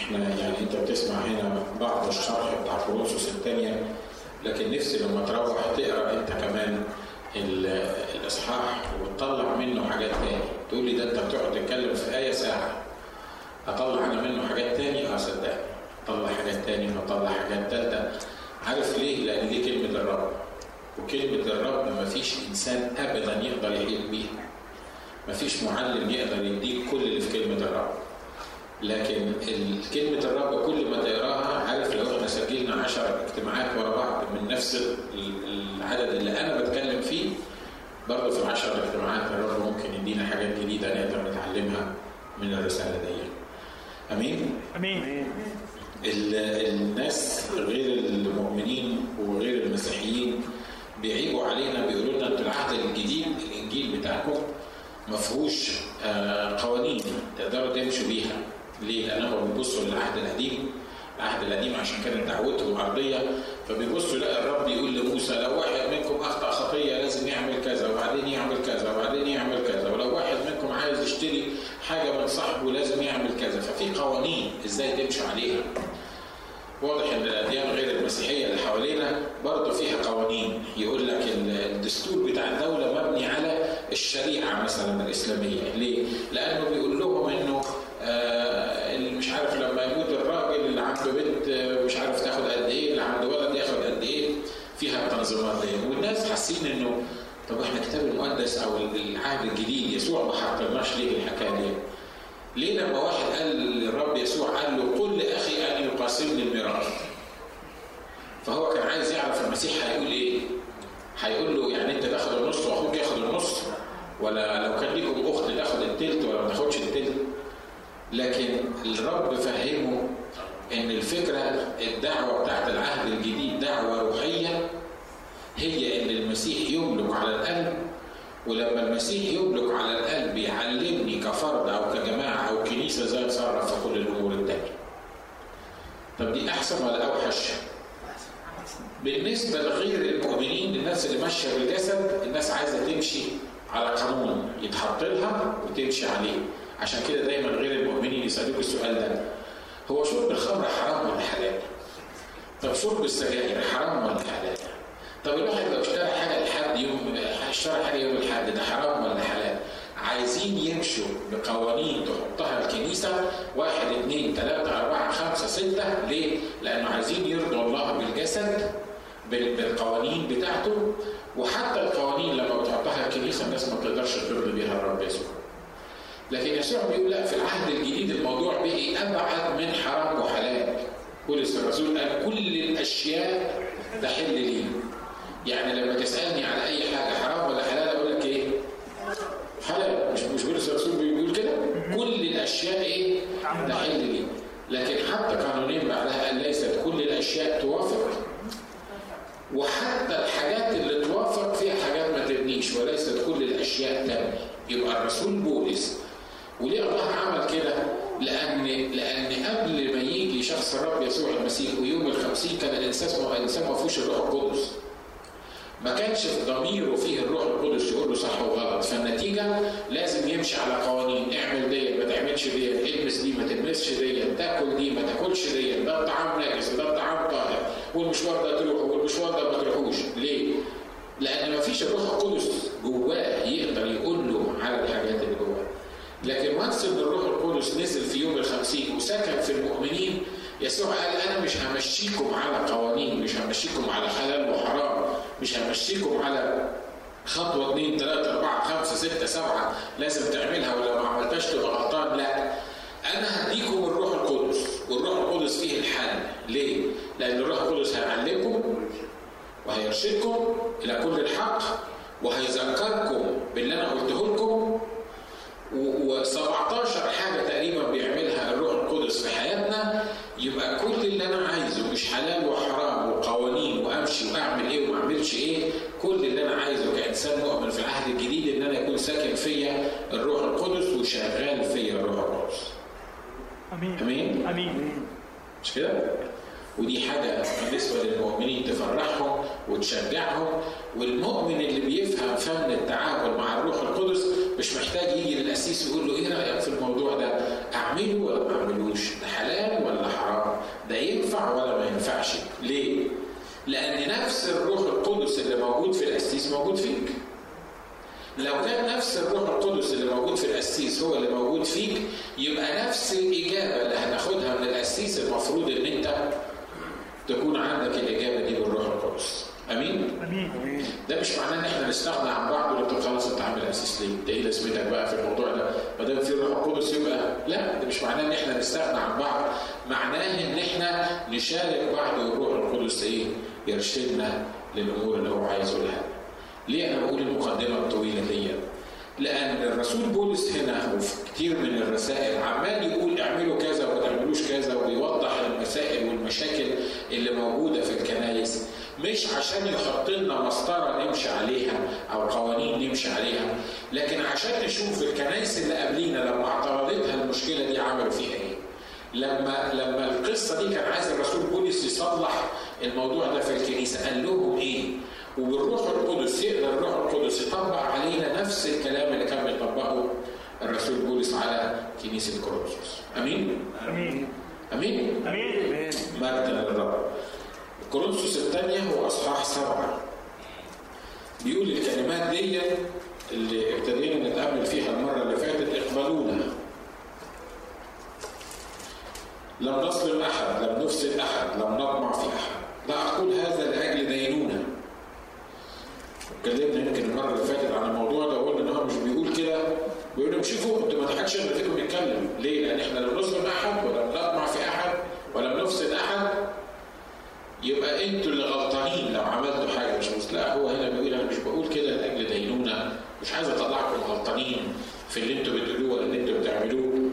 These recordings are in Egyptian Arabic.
احنا يعني انت بتسمع هنا بعض الشرح بتاع كورنثوس الثانيه لكن نفسي لما تروح تقرا انت كمان الاصحاح وتطلع منه حاجات تاني تقول لي ده انت بتقعد تتكلم في ايه ساعه اطلع انا منه حاجات تاني اه صدقني اطلع حاجات تاني واطلع حاجات تالته عارف ليه؟ لان دي كلمه الرب وكلمه الرب ما فيش انسان ابدا يقدر يحيط بيها ما فيش معلم يقدر يديك كل اللي في كلمه الرب لكن كلمة الرب كل ما تقراها عارف لو احنا سجلنا عشر اجتماعات ورا بعض من نفس العدد اللي انا بتكلم فيه برضه في العشر اجتماعات الرب ممكن يدينا حاجات جديدة نقدر نتعلمها من الرسالة دي. امين؟ امين الناس غير المؤمنين وغير المسيحيين بيعيبوا علينا بيقولوا لنا انتوا العهد الجديد الانجيل بتاعكم ما فيهوش قوانين تقدروا تمشوا بيها ليه؟ لانهم بيبصوا للعهد القديم العهد القديم عشان كانت دعوتهم ارضيه فبيبصوا لا الرب يقول لموسى لو واحد منكم اخطا خطيه لازم يعمل كذا وبعدين يعمل كذا وبعدين يعمل كذا ولو واحد منكم عايز يشتري حاجه من صاحبه لازم يعمل كذا ففي قوانين ازاي تمشوا عليها واضح ان الاديان غير المسيحيه اللي حوالينا برضه فيها قوانين يقول لك الدستور بتاع الدوله مبني على الشريعه مثلا الاسلاميه ليه؟ لانه بيقول لهم انه آه اللي مش عارف لما يموت الراجل اللي عنده بنت مش عارف تاخد قد ايه اللي عنده ولد ياخد قد ايه فيها التنظيمات دي والناس حاسين انه طب احنا الكتاب المقدس او العهد الجديد يسوع ما حطلناش ليه الحكايه دي؟ ليه لما واحد قال للرب يسوع قال له قل لاخي ان يقاسمني الميراث فهو كان عايز يعرف المسيح هيقول ايه؟ هيقول له يعني انت تاخد النص واخوك ياخد النص ولا لو كان ليكم اخت تاخد التلت ولا ما تاخدش التلت لكن الرب فهمه ان الفكره الدعوه بتاعت العهد الجديد دعوه روحيه هي ان المسيح يملك على القلب ولما المسيح يملك على القلب يعلمني كفرد او كجماعه او كنيسه ازاي اتصرف في كل الامور التانيه. طب دي احسن ولا اوحش؟ بالنسبه لغير المؤمنين الناس اللي ماشيه بالجسد الناس عايزه تمشي على قانون يتحط لها وتمشي عليه عشان كده دايما غير المؤمنين يسالوك السؤال ده هو شرب الخمر حرام ولا حلال؟ طب شرب السجاير حرام ولا حلال؟ طب الواحد لو اشترى حاجه لحد يوم اشترى حاجه يوم الاحد ده حرام ولا حلال؟ عايزين يمشوا بقوانين تحطها الكنيسه واحد اثنين ثلاثه اربعه خمسه سته ليه؟ لانه عايزين يرضوا الله بالجسد بالقوانين بتاعته وحتى القوانين لما بتحطها الكنيسه الناس ما تقدرش ترضي بيها الرب يسوع. لكن يسوع بيقول لا في العهد الجديد الموضوع بقي ابعد من حرام وحلال. بولس الرسول قال كل الاشياء تحل لي. يعني لما تسالني على اي حاجه حرام ولا حلال اقول لك ايه؟ حلال مش مش بولس الرسول بيقول كده؟ كل الاشياء ايه؟ تحل لي. لكن حتى قانونين بعدها قال ليست كل الاشياء توافق وحتى الحاجات اللي توافق فيها حاجات ما تبنيش وليست كل الاشياء تبني يبقى الرسول بولس وليه الله عمل كده؟ لان لان قبل ما يجي شخص الرب يسوع المسيح ويوم الخمسين كان الانسان الانسان ما فيهوش الروح القدس ما كانش في ضميره فيه الروح القدس يقول له صح وغلط فالنتيجه لازم يمشي على قوانين اعمل ديت ما تعملش ديت البس دي ما تلبسش ديت تاكل دي ما تاكلش ديت ده الطعام ناجس ده الطعام طاهر والمشوار ده تروحه والمشوار ده ما تروحوش ليه؟ لان ما فيش الروح القدس جواه يقدر يقول له على الحاجات اللي جواه لكن وانس ان الروح القدس نزل في يوم الخمسين وسكن في المؤمنين يسوع قال انا مش همشيكم على قوانين مش همشيكم على حلال وحرام مش همشيكم على خطوة اثنين ثلاثة أربعة خمسة ستة سبعة لازم تعملها ولو ما عملتهاش تبقى غلطان لا أنا هديكم الروح القدس والروح القدس فيه الحل ليه؟ لأن الروح القدس هيعلمكم وهيرشدكم إلى كل الحق وهيذكركم باللي أنا قلته لكم و17 حاجه تقريبا بيعملها الروح القدس في حياتنا يبقى كل اللي انا عايزه مش حلال وحرام وقوانين وامشي واعمل ايه وما اعملش ايه كل اللي انا عايزه كانسان مؤمن في العهد الجديد ان انا يكون ساكن فيا الروح القدس وشغال فيا الروح القدس. امين امين؟ امين مش كده؟ ودي حاجة بالنسبة للمؤمنين تفرحهم وتشجعهم والمؤمن اللي بيفهم فن التعامل مع الروح القدس مش محتاج يجي للقسيس ويقول له ايه رأيك في الموضوع ده؟ أعمله ولا ما أعملوش؟ ده حلال ولا ينفع ولا ما ينفعش ليه لان نفس الروح القدس اللي موجود في القسيس موجود فيك لو كان نفس الروح القدس اللي موجود في القسيس هو اللي موجود فيك يبقى نفس الاجابه اللي هناخدها من القسيس المفروض ان انت تكون عندك الاجابه دي بالروح القدس امين؟ امين ده مش معناه ان احنا نستغنى عن بعض ونقول طب خلاص انت عامل اساس ليه؟ ده ايه لازمتك بقى في الموضوع ده؟ ما دام في الروح القدس يبقى لا ده مش معناه ان احنا نستغنى عن بعض معناه ان احنا نشارك بعض والروح القدس ايه؟ يرشدنا للامور اللي هو عايز يقولها. ليه انا بقول المقدمه الطويله دي؟ لان الرسول بولس هنا وفي كتير من الرسائل عمال يقول اعملوا كذا وما تعملوش كذا وبيوضح المسائل والمشاكل اللي موجوده في الكنائس مش عشان يحط لنا مسطره نمشي عليها او قوانين نمشي عليها لكن عشان نشوف الكنائس اللي قبلينا لما اعترضتها المشكله دي عملوا فيها ايه لما لما القصه دي كان عايز الرسول بولس يصلح الموضوع ده في الكنيسه قال لهم ايه وبالروح القدس يقدر الروح القدس يطبق علينا نفس الكلام اللي كان بيطبقه الرسول بولس على كنيسه كورنثوس امين امين امين امين مجدا للرب كورنثوس الثانيه هو اصحاح سبعه بيقول الكلمات دي اللي ابتدينا نتامل فيها المره اللي فاتت اقبلونا لم نظلم احد لم نفسد احد لم نطمع في احد لا اقول هذا لاجل دينونه اتكلمنا يمكن المره اللي فاتت عن الموضوع ده وقلنا ان هو مش بيقول كده بيقول لهم شوفوا انتوا ما حدش يقدر فيكم يتكلم ليه؟ لان احنا لم نظلم احد ولم نطمع في احد ولم نفسد احد يبقى انتوا اللي غلطانين لو عملتوا حاجه مش مظبوط لا هو هنا بيقول انا مش بقول كده لاجل دينونه مش عايز اطلعكم غلطانين في اللي انتوا بتقولوه ولا اللي انتوا بتعملوه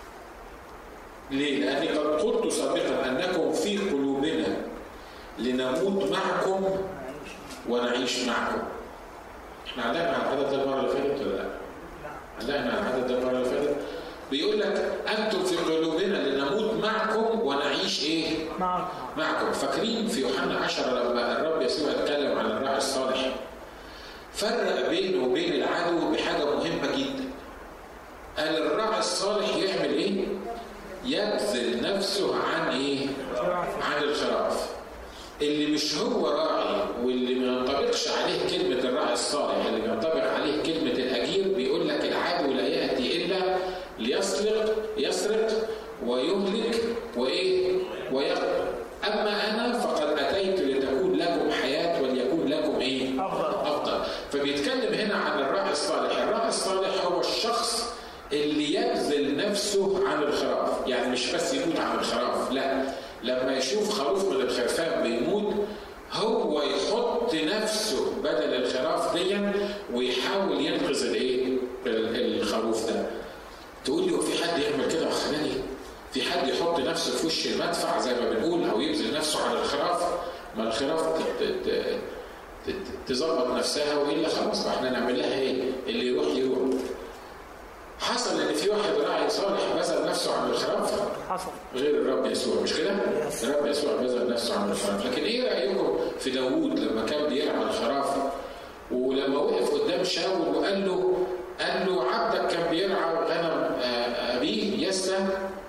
ليه؟ لاني قد قلت سابقا انكم في قلوبنا لنموت معكم ونعيش معكم. احنا علقنا على العدد ده المره اللي فاتت ولا لا؟ علقنا على العدد ده المره اللي فاتت بيقول لك انتم في قلوبنا لنموت معكم ونعيش ايه؟ معكم معكم فاكرين في يوحنا 10 لما الرب يسوع اتكلم عن الراعي الصالح فرق بينه وبين العدو بحاجه مهمه جدا قال الراعي الصالح يعمل ايه؟ يبذل نفسه عن ايه؟ عن الخراف اللي مش هو راعي واللي ما ينطبقش عليه كلمة الراعي الصالح اللي بينطبق عليه كلمة الأجير بيقول لك العدو لا يأتي إلا ليسرق يسرق ويهلك وإيه؟ ويقتل أما أنا فقد أتيت لتكون لكم حياة وليكون لكم إيه؟ أفضل أفضل فبيتكلم هنا عن الراعي الصالح الراعي الصالح هو الشخص اللي يبذل نفسه عن الخراف يعني مش بس يموت عن الخراف لا لما يشوف خروف من الخرفان بيموت هو يحط نفسه بدل الخراف دي ويحاول ينقذ الايه الخروف ده تقول لي هو في حد يعمل كده وخلاني في حد يحط نفسه في وش المدفع زي ما بنقول او يبذل نفسه عن الخراف ما الخراف تظبط نفسها والا خلاص احنا نعمل لها ايه اللي يروح يروح حصل ان في واحد راعي صالح بذل نفسه عن الخراف حصل غير الرب يسوع مش كده؟ الرب يسوع بذل نفسه عن الخراف لكن ايه رايكم في داوود لما كان بيرعى الخراف ولما وقف قدام شاول وقال له قال له عبدك كان بيرعى غنم ابيه يسى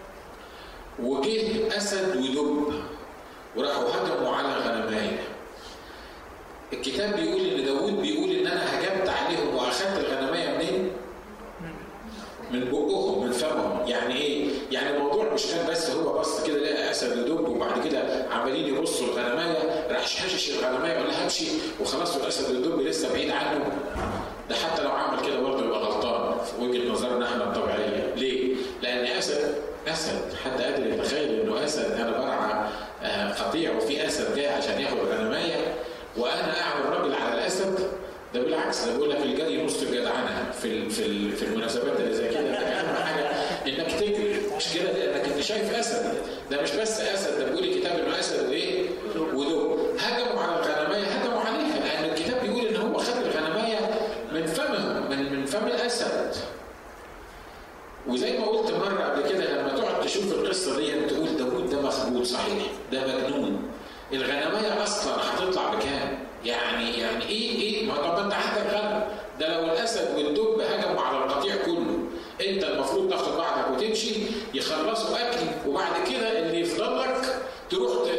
وجه اسد ودب وراحوا هجموا على غنمايه الكتاب بيقول ان داوود بيقول ان انا هجمت عليهم واخدت الغنمايه منين؟ من بقهم من فمهم يعني ايه؟ يعني الموضوع مش كان بس هو بص كده لقى اسد ودب وبعد كده عمالين يبصوا الغنمايه راح شاشش الغنمايه ولا لها همشي وخلاص الاسد والدب لسه بعيد عنه ده حتى لو عمل كده برضه يبقى غلطان في وجهه نظرنا احنا الطبيعيه ليه؟ لان اسد اسد حد قادر يتخيل انه اسد انا برعى قطيع وفي اسد جاي عشان ياخد غنمايه وانا اعمل راجل على الاسد ده بالعكس ده بيقول لك الجري نص الجدعنه في في في المناسبات اللي زي كده اهم حاجه انك تجري مش كده لانك انت شايف اسد ده مش بس اسد ده بيقول الكتاب انه اسد وايه؟ ودب هجموا على الغنمايه هجموا عليها لان الكتاب بيقول ان هو خد الغنمايه من فمهم من من فم الاسد وزي ما قلت مره قبل كده لما تقعد تشوف القصه دي تقول داوود ده مخبوط صحيح ده مجنون الغنمايه اصلا هتطلع بكام؟ يعني يعني ايه ايه ما طب انت عندك غنم ده لو الاسد والدب هجموا على القطيع كله انت المفروض تاخد بعضك وتمشي يخلصوا اكل وبعد كده اللي يفضل لك تروح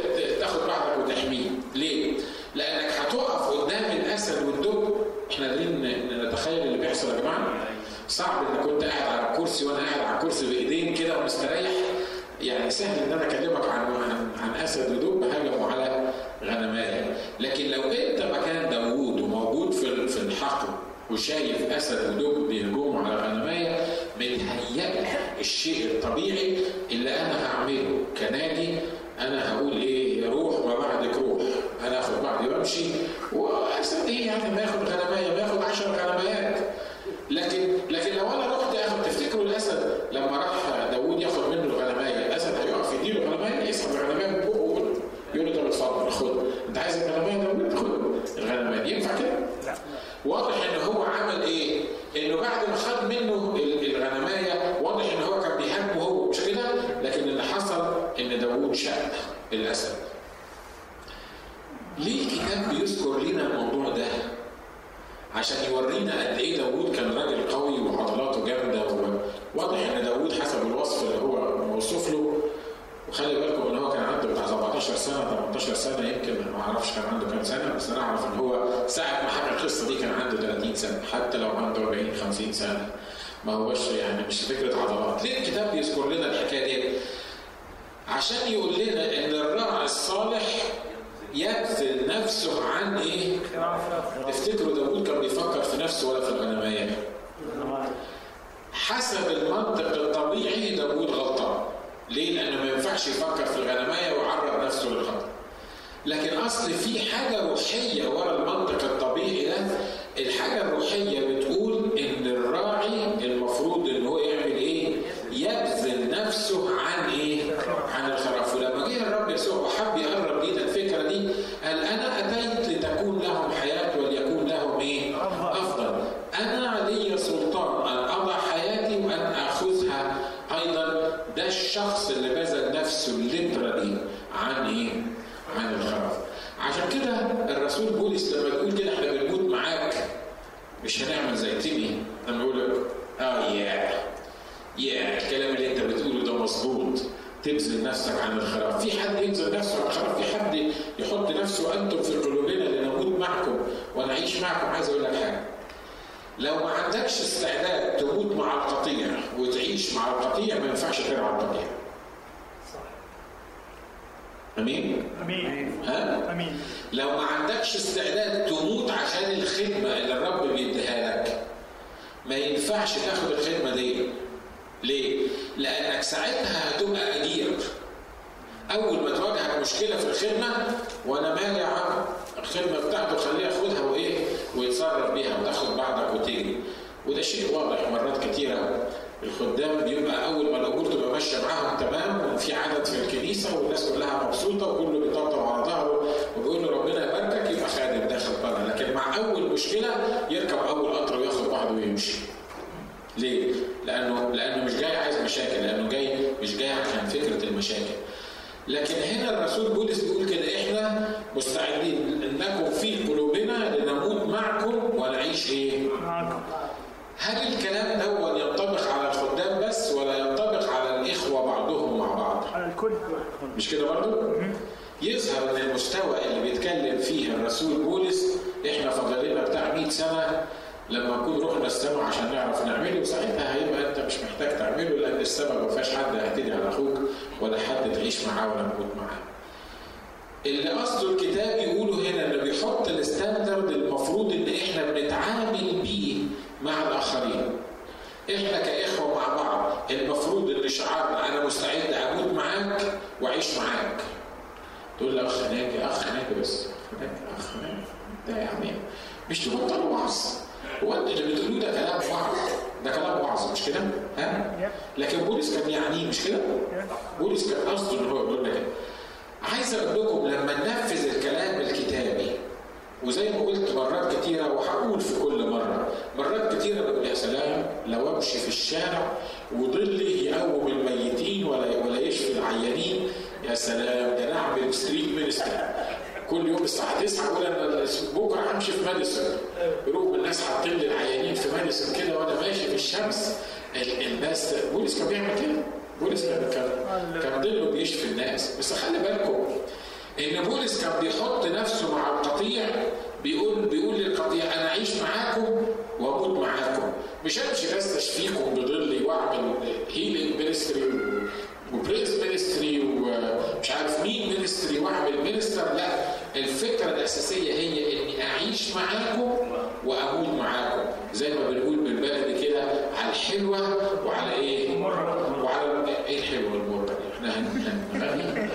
متخيل اللي بيحصل يا جماعه؟ صعب ان كنت قاعد على الكرسي وانا قاعد على الكرسي بايدين كده ومستريح يعني سهل ان انا اكلمك عن عن, عن اسد ودب هجموا على غنمايه لكن لو انت مكان داوود وموجود في في الحقل وشايف اسد ودب بيهجموا على غنمايه متهيأ الشيء الطبيعي اللي انا هعمله كنادي انا هقول ايه روح وبعدك روح انا اخد بعضي وامشي واسد ايه يعني ما ياخد غنمايه ما ياخد 10 غنمايات لكن لكن لو انا رحت اخد تفتكروا الاسد لما راح داوود ياخد منه الغنمايه الاسد هيقف يديله الغنمايه يسحب الغنمايه من بقه ويقول يقول له طب اتفضل خد انت عايز الغنمايه داوود خد الغنمايه ينفع كده؟ لا واضح ان هو عمل ايه؟ انه بعد ما خد منه الغنمايه واضح ان هو كان بيهاجمه هو مش كده؟ لكن اللي حصل ان داوود شق الاسد. ليه الكتاب بيذكر لنا الموضوع ده؟ عشان يورينا قد ايه داوود كان راجل قوي وعضلاته جامده واضح ان داوود حسب الوصف اللي هو موصوف له وخلي بالكم ان هو كان عنده بتاع 17 سنه 18 سنه يمكن ما اعرفش كان عنده كام سنه بس انا اعرف ان هو ساعه ما حكى القصه دي كان عنده 30 سنه حتى لو عنده 40 50 سنه ما هوش يعني مش فكره عضلات ليه الكتاب بيذكر لنا الحكايه دي عشان يقول لنا ان الراعي الصالح يبذل نفسه عن ايه؟ تفتكروا داوود كان بيفكر في نفسه ولا في الغنمايه؟ حسب المنطق الطبيعي داوود غلطان ليه؟ لأنه ما ينفعش يفكر في الغنماية ويعرض نفسه للخطر. لكن أصل في حاجة روحية ورا المنطق الطبيعي ده، الحاجة الروحية بتقول إن الراعي المفروض إن هو يعمل إيه؟ يبذل نفسه عن إيه؟ عن الخراف، ولما جه الرب يسوع وحب يقرب لينا الفكرة دي، قال أنا أتيت لتكون لهم حياة وليكون لهم إيه؟ أفضل. أنا لي سلطان أن أضع حياتي وأن آخذها أيضا ده الشخص اللي بذل نفسه الليترالي عن ايه؟ عن الخراف. عشان كده الرسول بولس لما يقول كده احنا بنموت معاك مش هنعمل زي تيمي لما يقول لك اه يا يا الكلام اللي انت بتقوله ده مظبوط تبذل نفسك عن الخراف، في حد يبذل نفسه عن الخراف، في حد يحط نفسه انتم في قلوبنا لنموت معكم ونعيش معكم، عايز اقول لك حاجه. لو ما عندكش استعداد تموت مع القطيع وتعيش مع القطيع ما ينفعش ترعى القطيع. امين؟ امين ها؟ امين لو ما عندكش استعداد تموت عشان الخدمه اللي الرب بيديها لك ما ينفعش تاخد الخدمه دي. ليه؟ لانك ساعتها هتبقى اجير. اول ما تواجهك مشكله في الخدمه وانا مالي يا عم الخدمه بتاعته خليه ياخدها وايه ويتصرف بيها وتاخد بعضك وتجري وده شيء واضح مرات كتيره الخدام بيبقى اول ما الامور تبقى ماشيه معاهم تمام وفي عدد في الكنيسه والناس كلها مبسوطه وكله بيطبطب على ظهره وبيقول له ربنا يباركك يبقى خادم داخل طالع لكن مع اول مشكله يركب اول قطر وياخد بعضه ويمشي. ليه؟ لانه لانه مش جاي عايز مشاكل لانه جاي مش جاي عشان فكره المشاكل. لكن هنا الرسول بولس بيقول كده احنا مستعدين انكم في قلوبنا لنموت معكم ونعيش ايه؟ معكم هل الكلام ده ينطبق على الخدام بس ولا ينطبق على الاخوه بعضهم مع بعض؟ على الكل مش كده برضو؟ يظهر ان المستوى اللي بيتكلم فيه الرسول بولس احنا فاضل لنا بتاع 100 سنه لما نكون رحنا السماء عشان نعرف نعمله وساعتها هيبقى انت مش محتاج تعمله لان السماء ما فيهاش حد هيعتدي على اخوك ولا حد تعيش معاه ولا تموت معاه. اللي قصده الكتاب يقوله هنا انه بيحط الستاندرد المفروض ان احنا بنتعامل بيه مع الاخرين. احنا كاخوه مع بعض المفروض ان شعارنا انا مستعد اموت معاك واعيش معاك. تقول لي اخ ناجي اخ ناجي بس اخ ناجي ده يا عمي مش تبطل وعظ هو انت اللي بتقولوه ده كلام وعظ ده كلام وعظ مش كده؟ ها؟ لكن بولس كان يعنيه مش كده؟ بولس كان قصده ان هو يقول لنا كده. عايز اقول لكم لما ننفذ الكلام الكتابي وزي ما قلت مرات كتيرة وهقول في كل مرة مرات كتيرة بقول يا سلام لو امشي في الشارع وظلي يقوم الميتين ولا ولا يشفي العيانين يا سلام ده انا اعمل ستريت مينستر كل يوم الساعة 9 اقول انا بكره همشي في ماديسون يروح الناس حاطين لي العيانين في ماديسون كده وانا ماشي في الشمس الناس بولس كان بيعمل كده بولس كان كان كان ضله بيشفي الناس بس خلي بالكم ان بولس كان بيحط نفسه مع القطيع بيقول بيقول للقطيع انا اعيش معاكم واموت مش همشي بس اشفيكم بظلي واعمل هيلينج مينستري وبريز مينستري ومش عارف مين مينستري واعمل مينستر لا الفكره الاساسيه هي اني اعيش معاكم واموت معاكم زي ما بنقول بالبلدي كده على الحلوه وعلى ايه؟ وعلى ايه الحلوه والمره احنا هنغني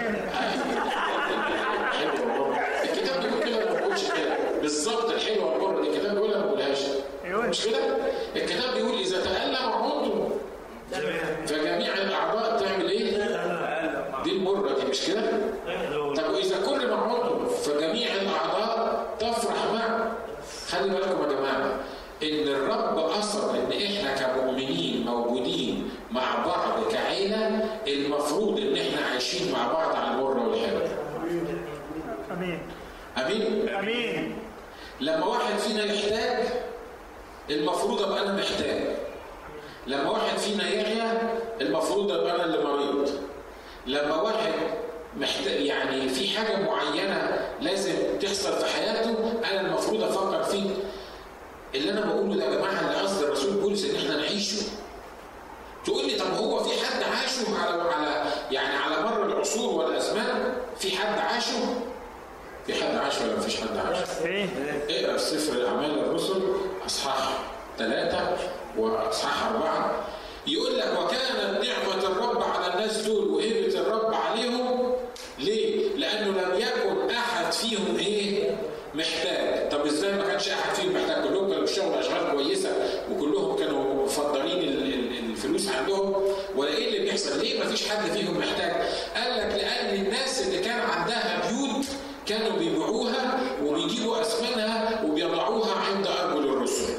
الحلوه والمره الكتاب بيقول كده ما بيقولش كده بالظبط الحلوه والمره دي الكتاب بيقولها ما بيقولهاش مش كده؟ الكتاب بيقول اذا تألم عضو فجميع الاعضاء تعمل ايه؟ دي المره دي مش كده؟ طب واذا كل ما عضو فجميع الاعضاء تفرح معه خلي بالكم يا جماعه ان الرب قصد ان احنا كمؤمنين موجودين مع بعض كعيله المفروض ان احنا عايشين مع بعض على المره والحلوه امين امين امين لما واحد فينا يحتاج المفروض ابقى انا محتاج لما واحد فينا يعيا المفروض ابقى انا اللي مريض لما واحد محتاج يعني في حاجه معينه لازم تحصل في حياته انا المفروض افكر فيه اللي انا بقوله ده يا جماعه اللي قصد الرسول بولس ان احنا نعيشه تقول لي طب هو في حد عاشه على على يعني على مر العصور والازمان في حد عاشه في حد عاشه ولا مفيش حد عاشه ايه اقرا في سفر اعمال الرسل اصحاح ثلاثه واصحاح اربعه يقول لك وكانت نعمه الرب على الناس دول وهبه الرب عليهم ليه؟ لانه لم يكن احد فيهم ايه؟ محتاج، طب ازاي ما كانش احد فيهم محتاج؟ كلهم كانوا بيشتغلوا اشغال كويسه وكلهم كانوا مفضلين ال- ال- الفلوس عندهم ولا ايه اللي بيحصل؟ ليه ما فيش حد فيهم محتاج؟ قال لك لان الناس اللي كان عندها بيوت كانوا بيبيعوها وبيجيبوا اثمانها وبيضعوها عند ارجل الرسل.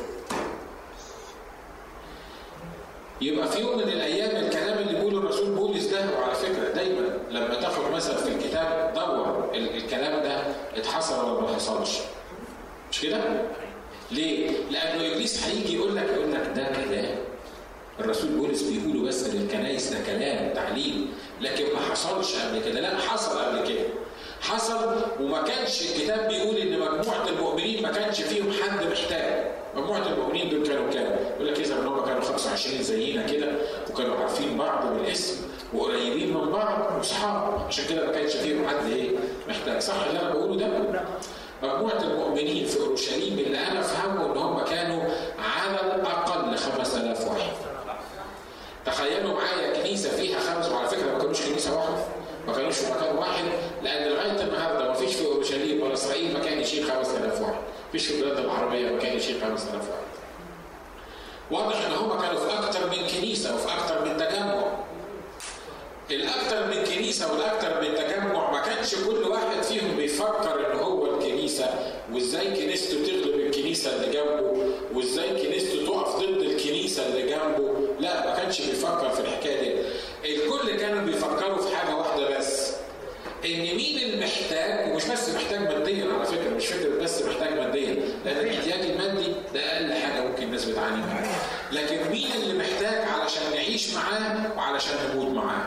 يبقى في يوم من الايام الكلام اللي بيقوله الرسول بولس ده وعلى فكره دايما لما تاخد مثلا في الكتاب دور ال- الكلام ده اتحصل ولا ما حصلش. مش كده؟ ليه؟ لانه ابليس هيجي يقول لك يقول لك ده كلام. الرسول بولس بيقوله بس للكنايس ده كلام تعليم لكن ما حصلش قبل كده لا حصل قبل كده حصل وما كانش الكتاب بيقول ان مجموعه المؤمنين ما كانش فيهم حد محتاج مجموعه المؤمنين دول كانوا كام؟ يقول لك اذا ان هم كانوا 25 زينا كده وكانوا عارفين بعض بالاسم وقريبين من بعض واصحاب عشان كده ما كانش فيهم حد ايه محتاج صح اللي انا بقوله ده؟ مجموعه المؤمنين في اورشليم اللي انا افهمه ان هم كانوا على الاقل 5000 واحد تخيلوا معايا كنيسه فيها خمس وعلى فكره ما كانوش كنيسه واحده ما كانوش في مكان واحد لان لغايه النهارده ما فيش في اورشليم ولا اسرائيل مكان يشيل 5000 واحد مفيش في البلاد العربيه مكان يشيل 5000 واحد واضح ان هم كانوا في اكتر من كنيسه وفي اكتر من تجمع الاكتر من كنيسه والاكتر من تجمع ما كانش كل واحد فيهم بيفكر ان هو الكنيسه وازاي كنيسته تغلب الكنيسه اللي جنبه وازاي كنيسته تقف ضد الكنيسه اللي جنبه لا ما كانش بيفكر في الحكايه دي الكل كانوا بيفكروا في حاجه واحده بس ان مين المحتاج ومش بس محتاج ماديا على فكره مش فكره بس محتاج ماديا لان الاحتياج المادي ده اقل حاجه ممكن الناس بتعاني منها لكن مين اللي محتاج علشان نعيش معاه وعلشان نموت معاه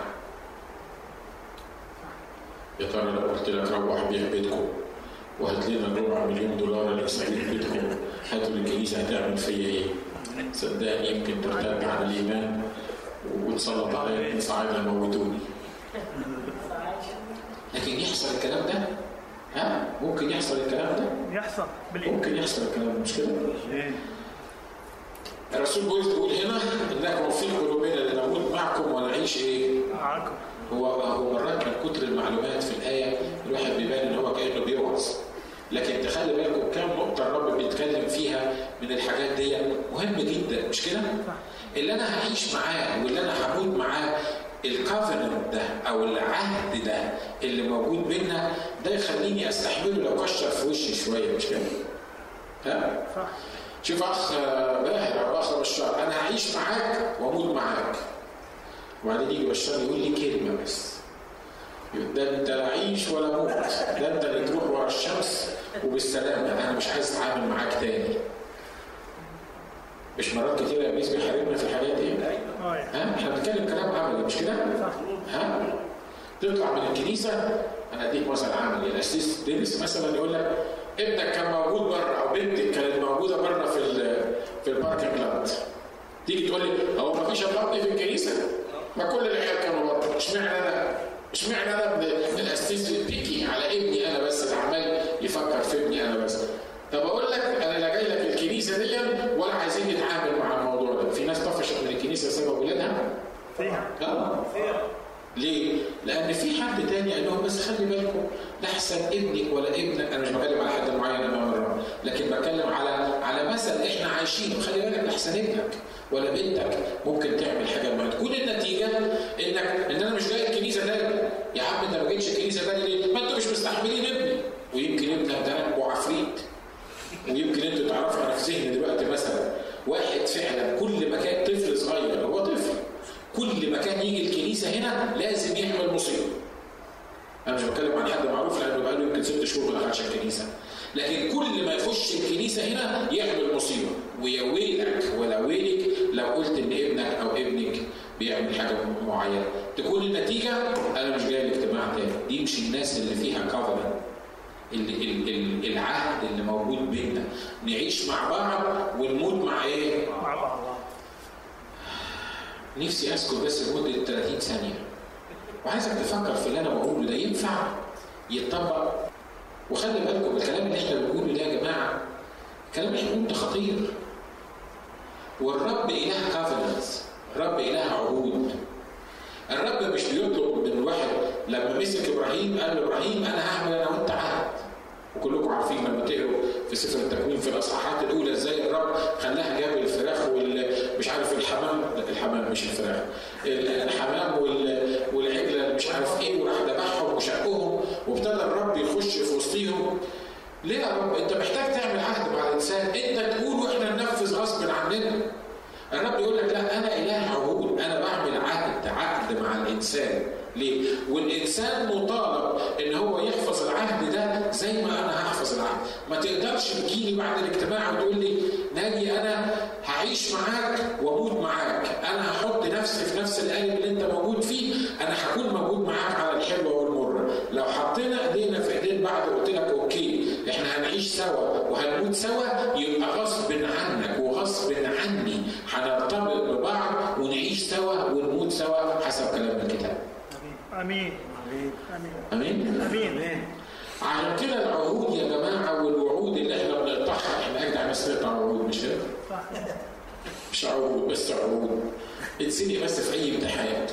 يا ترى لو قلت لك روح بيع بيتكم وهات لنا ربع مليون دولار اللي يسعيد بيتكم هاتوا للكنيسه هتعمل فيا ايه؟ صدقني يمكن ترتد على الايمان وتسلط عليا صعيدة يموتوني لكن يحصل الكلام ده ها ممكن يحصل الكلام ده يحصل بالإيمان ممكن يحصل الكلام ده مش كده الرسول بولس بيقول هنا انكم في قلوبنا لنموت معكم ونعيش ايه معاكم هو هو مرات من كتر المعلومات في الايه الواحد بيبان ان هو كانه بيوعظ لكن تخلي بالكم كام نقطه الرب بيتكلم فيها من الحاجات دي مهم جدا مش كده؟ اللي انا هعيش معاه واللي انا هموت معاه الكافننت ده او العهد ده اللي موجود بينا ده يخليني استحمله لو كشر في وشي شويه مش كده؟ ها؟ صح شوف اخ باهر او اخ بشار انا هعيش معاك واموت معاك وبعدين يجي بشار يقول لي كلمه بس ده انت لا عيش ولا موت ده انت اللي تروح ورا الشمس وبالسلامه انا مش عايز اتعامل معاك تاني مش مرات كتير ابليس بيحاربنا في الحاجات دي اه يعني. ها احنا بنتكلم كلام عملي مش كده صح ها تطلع من الكنيسه انا اديك مثل عملي الاسيس دينيس مثلا يقول لك ابنك كان موجود بره او بنتك كانت موجوده بره في ال في الباركنج لوت تيجي تقول لي هو ما فيش الا في الكنيسه؟ ما كل العيال كانوا بره اشمعنى انا؟ اشمعنى انا ابن القسيس بيكي على ابني انا بس اللي عمال يفكر في ابني انا بس طب اقول لك انا لا جاي لك الكنيسه دي ولا عايزين نتعامل مع الموضوع ده في ناس طفشت من الكنيسه بسبب ولادها فيها اه ليه؟ لأن في حد تاني قال لهم بس خلي بالكم لا أحسن ابنك ولا ابنك أنا مش بتكلم على حد معين أمام الرب لكن بتكلم على على مثل إحنا عايشينه خلي بالك لا أحسن ابنك ولا بنتك ممكن تعمل حاجة ما تكون النتيجة إنك إن أنا مش جاي الكنيسة تاني يا عم أنت ما جيتش الكنيسة تاني ليه؟ ما أنتوا مش مستحملين ابني ويمكن ابنك ده أبو عفريت ويمكن أنتوا تعرفوا أنا في ذهني دلوقتي مثلا واحد فعلا كل ما كان طفل صغير هو طفل كل ما كان يجي الكنيسه هنا لازم يحمل مصيبه. انا مش بتكلم عن حد معروف لانه بقاله يمكن ست شهور ما دخلش الكنيسه. لكن كل ما يخش الكنيسه هنا يحمل مصيبه ويا ويلك ولا ويلك لو قلت ان ابنك او ابنك بيعمل حاجه معينه تكون النتيجه انا مش جاي الاجتماع تاني دي مش الناس اللي فيها كفرنت اللي العهد اللي موجود بيننا نعيش مع بعض ونموت مع ايه؟ مع بعض نفسي اسكت بس لمده 30 ثانيه وعايزك تفكر في اللي انا بقوله ده ينفع يتطبق وخلي بالكم الكلام اللي احنا بنقوله ده يا جماعه الكلام اللي احنا بنقوله ده خطير والرب اله كافننس الرب اله عهود الرب مش بيطلب من الواحد لما مسك ابراهيم قال له ابراهيم انا هعمل انا وانت عهد وكلكم عارفين لما تقروا في سفر التكوين في الاصحاحات الاولى ازاي الرب خلاها جاب الفراخ ومش عارف الحمام لا الحمام مش الفراخ الحمام والعجله مش عارف ايه وراح ذبحهم وشقهم وابتدى الرب يخش في وسطيهم ليه يا رب انت محتاج تعمل عهد مع الانسان انت تقول واحنا ننفذ غصب عننا الرب يقول لك لا انا اله عهود انا بعمل عهد عقد مع الانسان ليه؟ والانسان مطالب ان هو يحفظ العهد ده زي ما انا هحفظ العهد، ما تقدرش تجيلي بعد الاجتماع وتقول لي ناجي انا هعيش معاك واموت معاك، انا هحط نفسي في نفس القالب اللي انت موجود فيه، انا هكون موجود معاك على الحلوه والمره، لو حطينا ايدينا في ايدين بعض وقلت لك اوكي احنا هنعيش سوا وهنموت سوا يبقى غصب عنك وغصب عني هنرتبط ببعض ونعيش سوا ونموت سوا حسب كلام الكتاب. امين امين امين عشان كده العهود يا جماعه والوعود اللي احنا بنقطعها احنا اجدع ناس نقطع عهود مش كده؟ مش عهود بس عهود اتسني بس في اي امتحان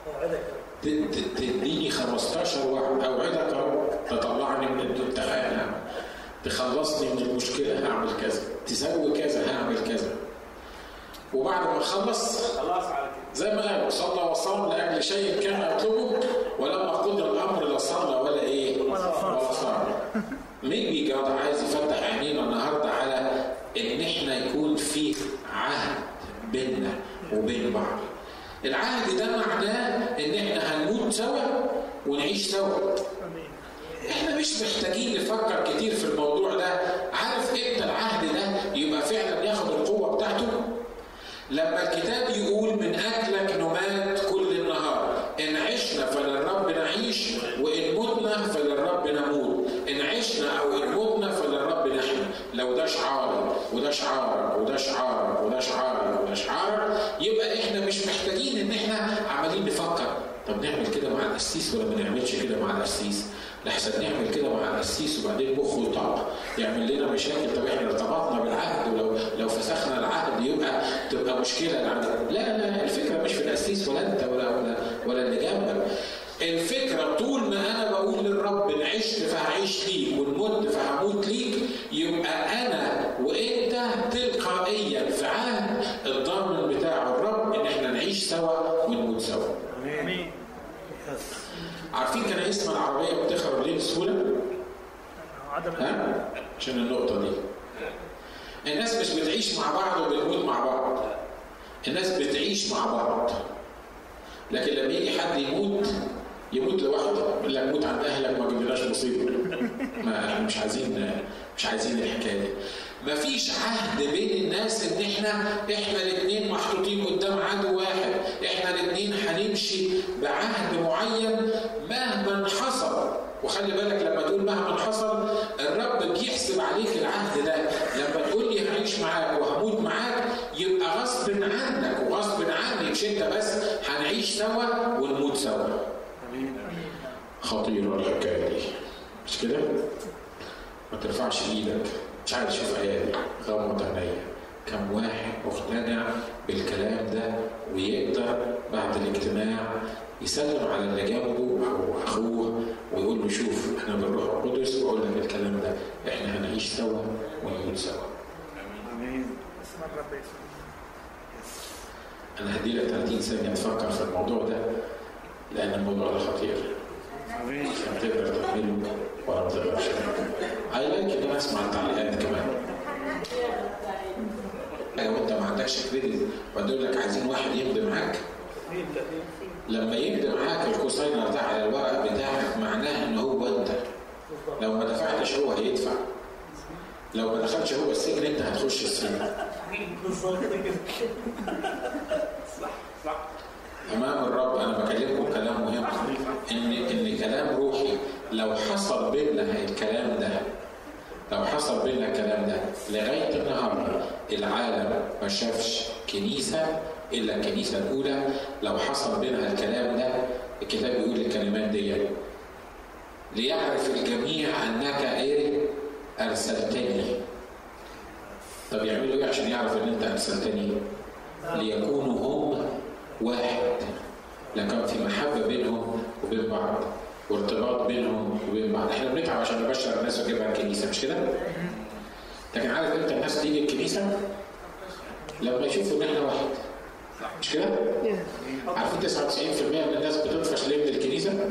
تديني 15 واحد اوعدك اهو تطلعني من الامتحان تخلصني من المشكله هعمل كذا تسوي كذا هعمل كذا وبعد ما نخلص خلاص على كده زي ما قال صلى وصام لاجل شيء كان يطلبه ولما قضي الامر لا صلى ولا ايه؟ ولا صام. ولا صام. ميبي جاد عايز يفتح عينينا النهارده على ان احنا يكون في عهد بيننا وبين بعض. العهد ده معناه ان احنا هنموت سوا ونعيش سوا. امين احنا مش محتاجين نفكر كتير في الموضوع ده عارف امتى العهد ده يبقى فعلا ياخد القوه بتاعته لما الكتاب يقول من اجلك نمات كل النهار ان عشنا فللرب نعيش وان متنا فللرب نموت ان عشنا او ان متنا فللرب نحيا لو ده شعاري وده شعارك وده شعارك وده شعارك وده شعارك يبقى احنا مش محتاجين ان احنا عمالين نفكر طب نعمل كده مع القسيس ولا ما نعملش كده مع القسيس لحسن نعمل كده مع القسيس وبعدين مخه يطلع يعمل لنا مشاكل طب احنا ارتبطنا بالعهد ولو لو فسخنا العهد يبقى تبقى مشكله العهد لا لا الفكره مش في القسيس ولا انت ولا ولا ولا اللي جنبك الفكرة طول ما أنا بقول للرب إن عشت فهعيش ليك وإن مت فهموت ليك يبقى أنا وأنت تلقائيا في عهد الضامن بتاع الرب إن إحنا نعيش سوا ونموت سوا. امين عارفين كنايسنا العربية بتخرب ليه بسهولة؟ عدم ها؟ عشان النقطة دي. الناس مش بتعيش مع بعض وبتموت مع بعض. الناس بتعيش مع بعض. لكن لما يجي حد يموت يموت لوحده يقول لك موت عند اهلك ما جبناش مصيبه. ما احنا مش عايزين مش عايزين الحكايه دي. مفيش عهد بين الناس ان احنا احنا الاثنين محطوطين قدام عدو واحد، احنا الاثنين هنمشي بعهد معين مهما حصل، وخلي بالك لما تقول مهما حصل الرب بيحسب عليك العهد ده، لما تقول لي هعيش معاك وهموت معاك يبقى غصب عنك مش انت بس هنعيش سوا ونموت سوا خطيرة الحكاية دي مش كده؟ ما ترفعش ايدك مش عايز اشوف عيالي غمض عينيا كم واحد مقتنع بالكلام ده ويقدر بعد الاجتماع يسلم على اللي جنبه او اخوه ويقول له شوف احنا بالروح القدس بقول لك الكلام ده احنا هنعيش سوا ونموت سوا اسم الرب يسوع انا هدي لك 30 ثانيه تفكر في الموضوع ده لان الموضوع ده خطير عشان تقدر تعمله ولا ما تقدرش اي لايك ان انا اسمع التعليقات كمان لو انت ما عندكش كريدت ويقول لك عايزين واحد يمضي معاك لما يمضي معاك الكوساينر ده على الورق بتاعك معناه ان هو انت لو ما دفعتش هو هيدفع لو ما دخلش هو السجن انت هتخش السجن بالظبط كده امام الرب انا بكلمكم كلام مهم ان ان كلام روحي لو حصل بيننا الكلام ده لو حصل بيننا الكلام ده لغايه النهارده العالم ما شافش كنيسه الا الكنيسه الاولى لو حصل بينها الكلام ده الكتاب بيقول الكلمات دي ليعرف الجميع انك ايه ارسلتني طب يعملوا ايه عشان يعرف ان انت ارسلتني ليكونوا هم واحد لكن في محبه بينهم وبين بعض وارتباط بينهم وبين بعض احنا بنتعب عشان نبشر الناس ونجيبها الكنيسه مش كده؟ لكن عارف امتى الناس تيجي الكنيسه؟ لما يشوفوا ان احنا واحد مش كده؟ عارفين 99% من الناس بتطفش ليه من الكنيسه؟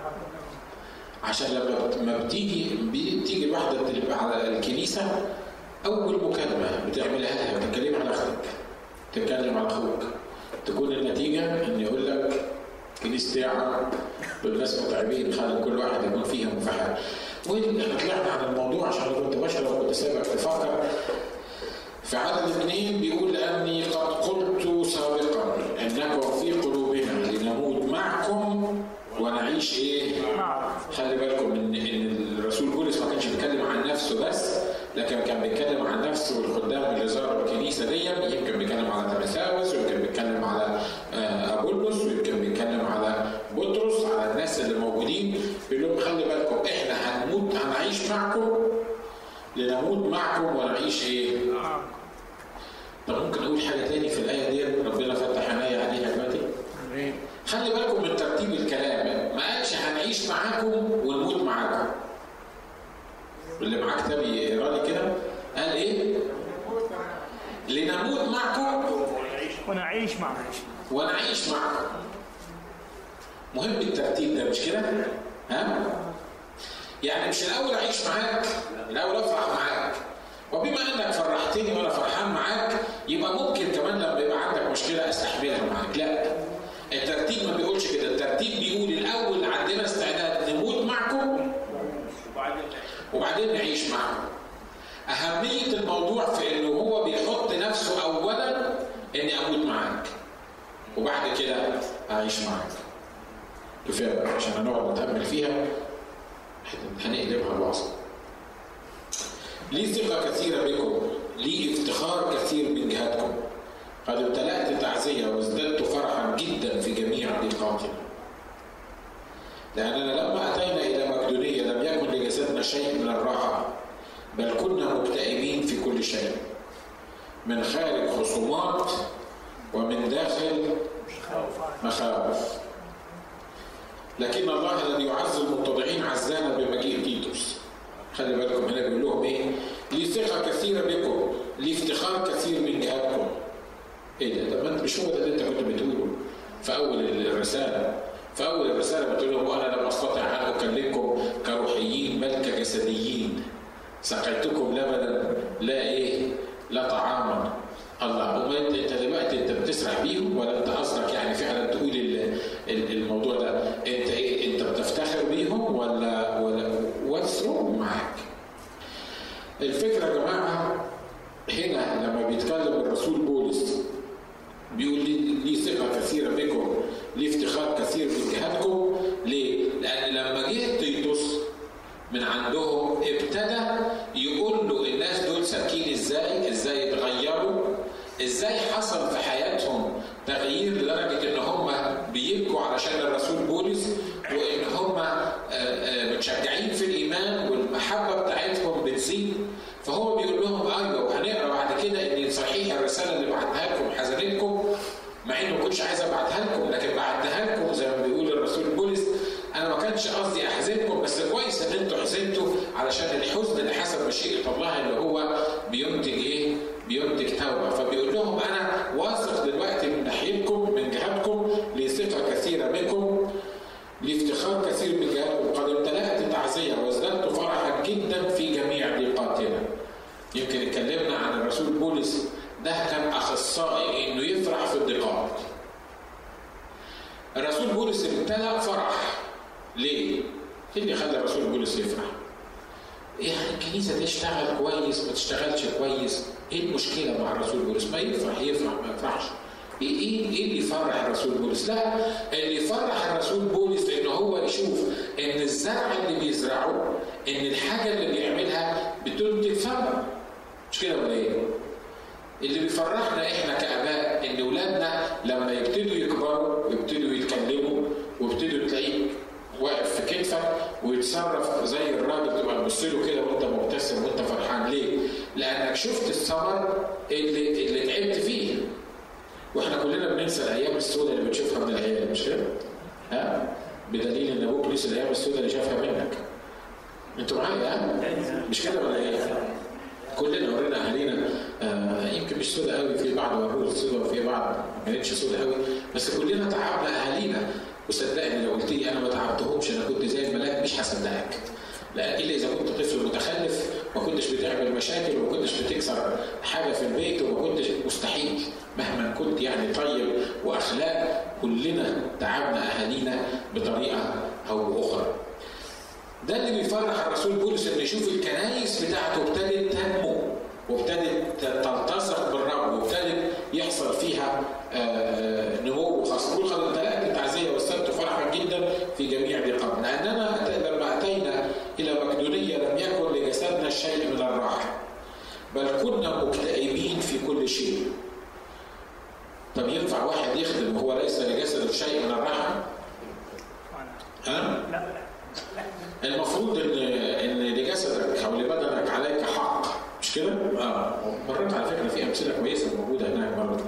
عشان لما ما بتيجي بتيجي الواحده بتبقى على الكنيسه اول مكالمه بتعملها لها بتتكلم على اختك تتكلم على اخوك تكون النتيجه ان يقول لك كنيستي يا عم دول ناس متعبين خلي كل واحد يكون فيها مفحم وين احنا طلعنا عن الموضوع عشان انا كنت بشرب وكنت سابق تفكر في عدد اثنين بيقول لاني قد قلت سابقا انكم في قلوبنا لنموت معكم ونعيش ايه؟ خلي بالكم ان ان الرسول بولس ما كانش بيتكلم عن نفسه بس لكن كان بيتكلم عن نفسه والخدام اللي زاروا الكنيسه دي يمكن بيتكلم على تيموثاوس ويمكن بيتكلم على آه، ابولس ويمكن بيتكلم على بطرس على الناس اللي موجودين بيقول لهم خلي بالكم احنا هنموت هنعيش معكم لنموت معكم ونعيش ايه؟ طب ممكن اقول حاجه تاني في الايه دي ربنا فتح عينيا عليها دلوقتي خلي بالكم من ترتيب الكلام ما قالش هنعيش معاكم ونموت معاكم اللي معاه كتاب يقرا لي كده قال ايه لنموت معكم ونعيش معك ونعيش معكم مهم الترتيب ده مش كده ها يعني مش الاول اعيش معاك الاول افرح معاك وبما انك فرحتني وانا فرحان معاك يبقى ممكن كمان لما يبقى عندك مشكله استحملها معاك لا الترتيب ما بيقولش كده الترتيب بيقول الاول عندنا استعداد نموت معكم وبعدين نعيش معكم أهمية الموضوع في إنه هو بيحط نفسه أولا إني أموت معاك وبعد كده أعيش معاك كفاية بقى عشان هنقعد نتأمل فيها هنقلبها الوسط لي ثقة كثيرة بكم لي افتخار كثير من جهتكم قد امتلأت تعزية وازددت فرحا جدا في جميع ضيقاتنا لأننا لما أتينا إلى مقدونية لم يكن لجسدنا شيء من الراحة بل كنا مكتئبين في كل شيء من خارج خصومات ومن داخل مخاوف لكن الله الذي يعز المتضعين عزانا بمجيء تيتوس خلي بالكم هنا بيقول لهم ايه لي ثقه كثيره بكم لي افتخار كثير من جهتكم ايه ده طب ما انت مش هو ده اللي انت كنت بتقوله في اول الرساله في اول الرساله بتقول لهم وانا لم استطع ان اكلمكم كروحيين بل كجسديين سقيتكم لبنا لا ايه لا طعاما الله وما انت انت دلوقتي انت بتسرح بيهم ولا انت قصدك يعني فعلا تقول ال- ال- الموضوع ده انت ايه انت بتفتخر بيهم ولا ولا واتس معاك الفكره يا جماعه هنا لما بيتكلم الرسول بولس بيقول لي لي ثقه كثيره بكم لي افتخار كثير من جهتكم ليه؟ لان لما جه تيتوس من عندهم ابتدى يقول له الناس دول سالكين ازاي؟ ازاي اتغيروا؟ ازاي حصل في حياتهم تغيير لدرجه ان هم بيبكوا علشان الرسول بولس وان هم آه، آه، متشجعين في الايمان والمحبه بتاعتهم بتزيد فهو بيقول لهم ايوه وهنقرا بعد كده ان صحيح الرساله اللي بعتها لكم حزنتكم مع اني ما كنتش عايز ابعتها لكم لكن بعتها لكم زي ما بيقول الرسول بولس انا ما كانش قصدي احزنكم بس كويس ان انتوا حزنتوا علشان الحزن اللي حسب مشيئه الله اللي هو بينتج ايه؟ بينتج توبه فبيقول لهم انا واثق دلوقتي من ناحيتكم من جهتكم لثقه كثيره بكم لافتخار كثير من جهتكم قد امتلأت تعزيه وازددت فرحا جدا في جميع ضيقاتنا. يمكن اتكلمنا عن الرسول بولس ده كان اخصائي انه يفرح في الضيقات. الرسول بولس امتلأ فرح ليه؟ ايه اللي خلى الرسول بولس يفرح؟ يعني الكنيسة تشتغل كويس ما تشتغلش كويس ايه المشكلة مع الرسول بولس؟ ما يفرح يفرح ما يفرحش ايه ايه ايه اللي يفرح الرسول بولس؟ لا اللي يفرح الرسول بولس ان هو يشوف ان الزرع اللي بيزرعه ان الحاجة اللي بيعملها بتنتج ثمر مش كده ولا ايه؟ اللي بيفرحنا احنا كاباء ان اولادنا لما يبتدوا يكبروا ويبتدوا يتكلموا ويبتدوا تلاقيه واقف في كتفك ويتصرف زي الراجل تبقى تبص له كده وانت مبتسم وانت فرحان ليه؟ لانك شفت الثمر اللي اللي تعبت فيه. واحنا كلنا بننسى الايام السوداء اللي بنشوفها من العيال مش كده؟ ها؟ بدليل ان ابوك نسي الايام السوداء اللي شافها منك. انتوا معايا ها؟ مش كده ولا ايه؟ كلنا ورينا اهالينا آه يمكن مش سوداء قوي في بعض وروز سوداء وفي بعض ما كانتش سوداء قوي بس كلنا تعبنا اهالينا وصدقني لو قلت لي انا ما تعبتهمش انا كنت زي الملاك مش هصدقك لا الا اذا كنت طفل متخلف ما كنتش بتعمل مشاكل وما كنتش بتكسر حاجه في البيت وما كنتش مستحيل مهما كنت يعني طيب واخلاق كلنا تعبنا اهالينا بطريقه او باخرى ده اللي بيفرح الرسول بولس انه يشوف الكنايس بتاعته ابتدت تنمو وابتدت تلتصق بالرب وابتدت يحصل فيها نمو وخاصة كل قد امتلأت التعزية واستبت فرحا جدا في جميع ضيقاتنا لأننا لما أتينا إلى مقدونية لم يكن لجسدنا شيء من الراحة بل كنا مكتئبين في كل شيء طب ينفع واحد يخدم وهو ليس لجسده شيء من الراحة؟ ها؟ لا المفروض ان ان لجسدك او لبدنك عليك حق مش كده؟ اه مرات على فكره في امثله كويسه موجوده هناك برضه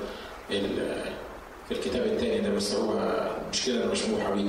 في الكتاب الثاني ده بس هو مشكله مش بيه.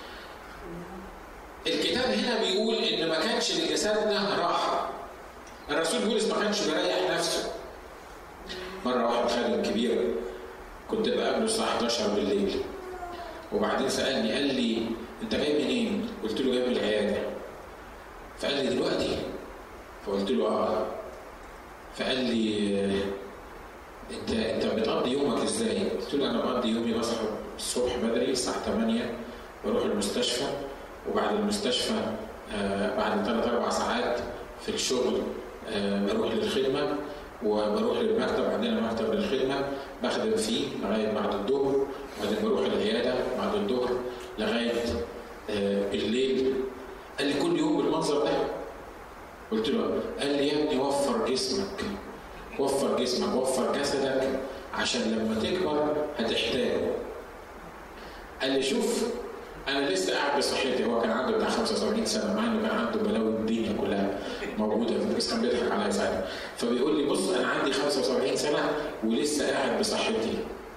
الكتاب هنا بيقول ان ما كانش لجسدنا راحه. الرسول بولس ما كانش بيريح نفسه. مره واحد خادم كبير كنت بقابله الساعه 11 بالليل وبعدين سالني قال لي انت جاي منين؟ قلت له جاي من العياده. فقال لي دلوقتي؟ فقلت له اه. فقال لي انت انت بتقضي يومك ازاي؟ قلت له انا بقضي يومي بصحى الصبح بدري الساعه 8 بروح المستشفى وبعد المستشفى آه بعد ثلاث اربع ساعات في الشغل آه بروح للخدمه وبروح للمكتب عندنا مكتب للخدمه بخدم فيه لغايه بعد الظهر وبعدين بروح العياده بعد الظهر لغايه آه بالليل قال لي كل يوم بالمنظر ده قلت له قال لي يا ابني وفر جسمك وفر جسمك وفر جسدك عشان لما تكبر هتحتاجه قال لي شوف انا لسه قاعد بصحتي هو كان عنده بتاع 75 سنه مع انه كان عنده بلاوي الدنيا كلها موجوده بس كان بيضحك عليا ساعتها فبيقول لي بص انا عندي 75 سنه ولسه قاعد بصحتي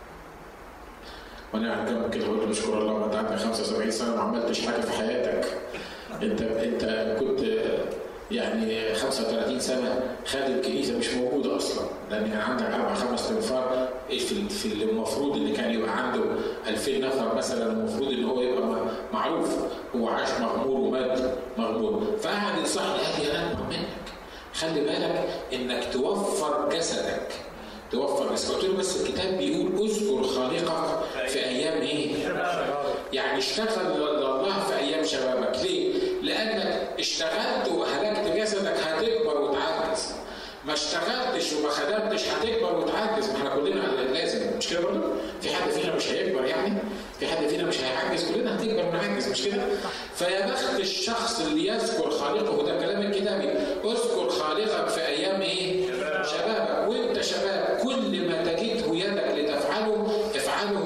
وانا قاعد جنبك كده بقول له اشكر الله ما انت عندك 75 سنه ما عملتش حاجه في حياتك انت انت كنت يعني 35 سنه خادم كنيسه مش موجوده اصلا لان يعني عندك اربع خمس تنفار في في المفروض اللي كان يبقى عنده 2000 نفر مثلا المفروض ان هو يبقى معروف هو عاش مغمور ومات مغمور فقعد ينصحني قال لي انا منك خلي بالك انك توفر جسدك توفر جسدك قلت له بس الكتاب بيقول اذكر خالقك في ايام ايه؟ يعني اشتغل لله في ايام شبابك ليه؟ لانك اشتغلت وهلكت جسدك هتكبر وتعجز ما اشتغلتش وما خدمتش هتكبر وتعجز ما احنا كلنا لازم مش كده برضه؟ في حد فينا مش هيكبر يعني؟ في حد فينا مش هيعجز كلنا هتكبر ونعجز مش كده؟ فيا بخت الشخص اللي يذكر خالقه ده كلام الكتابي اذكر خالقك في ايام ايه؟ شبابك وانت شباب كل ما تجده يدك لتفعله افعله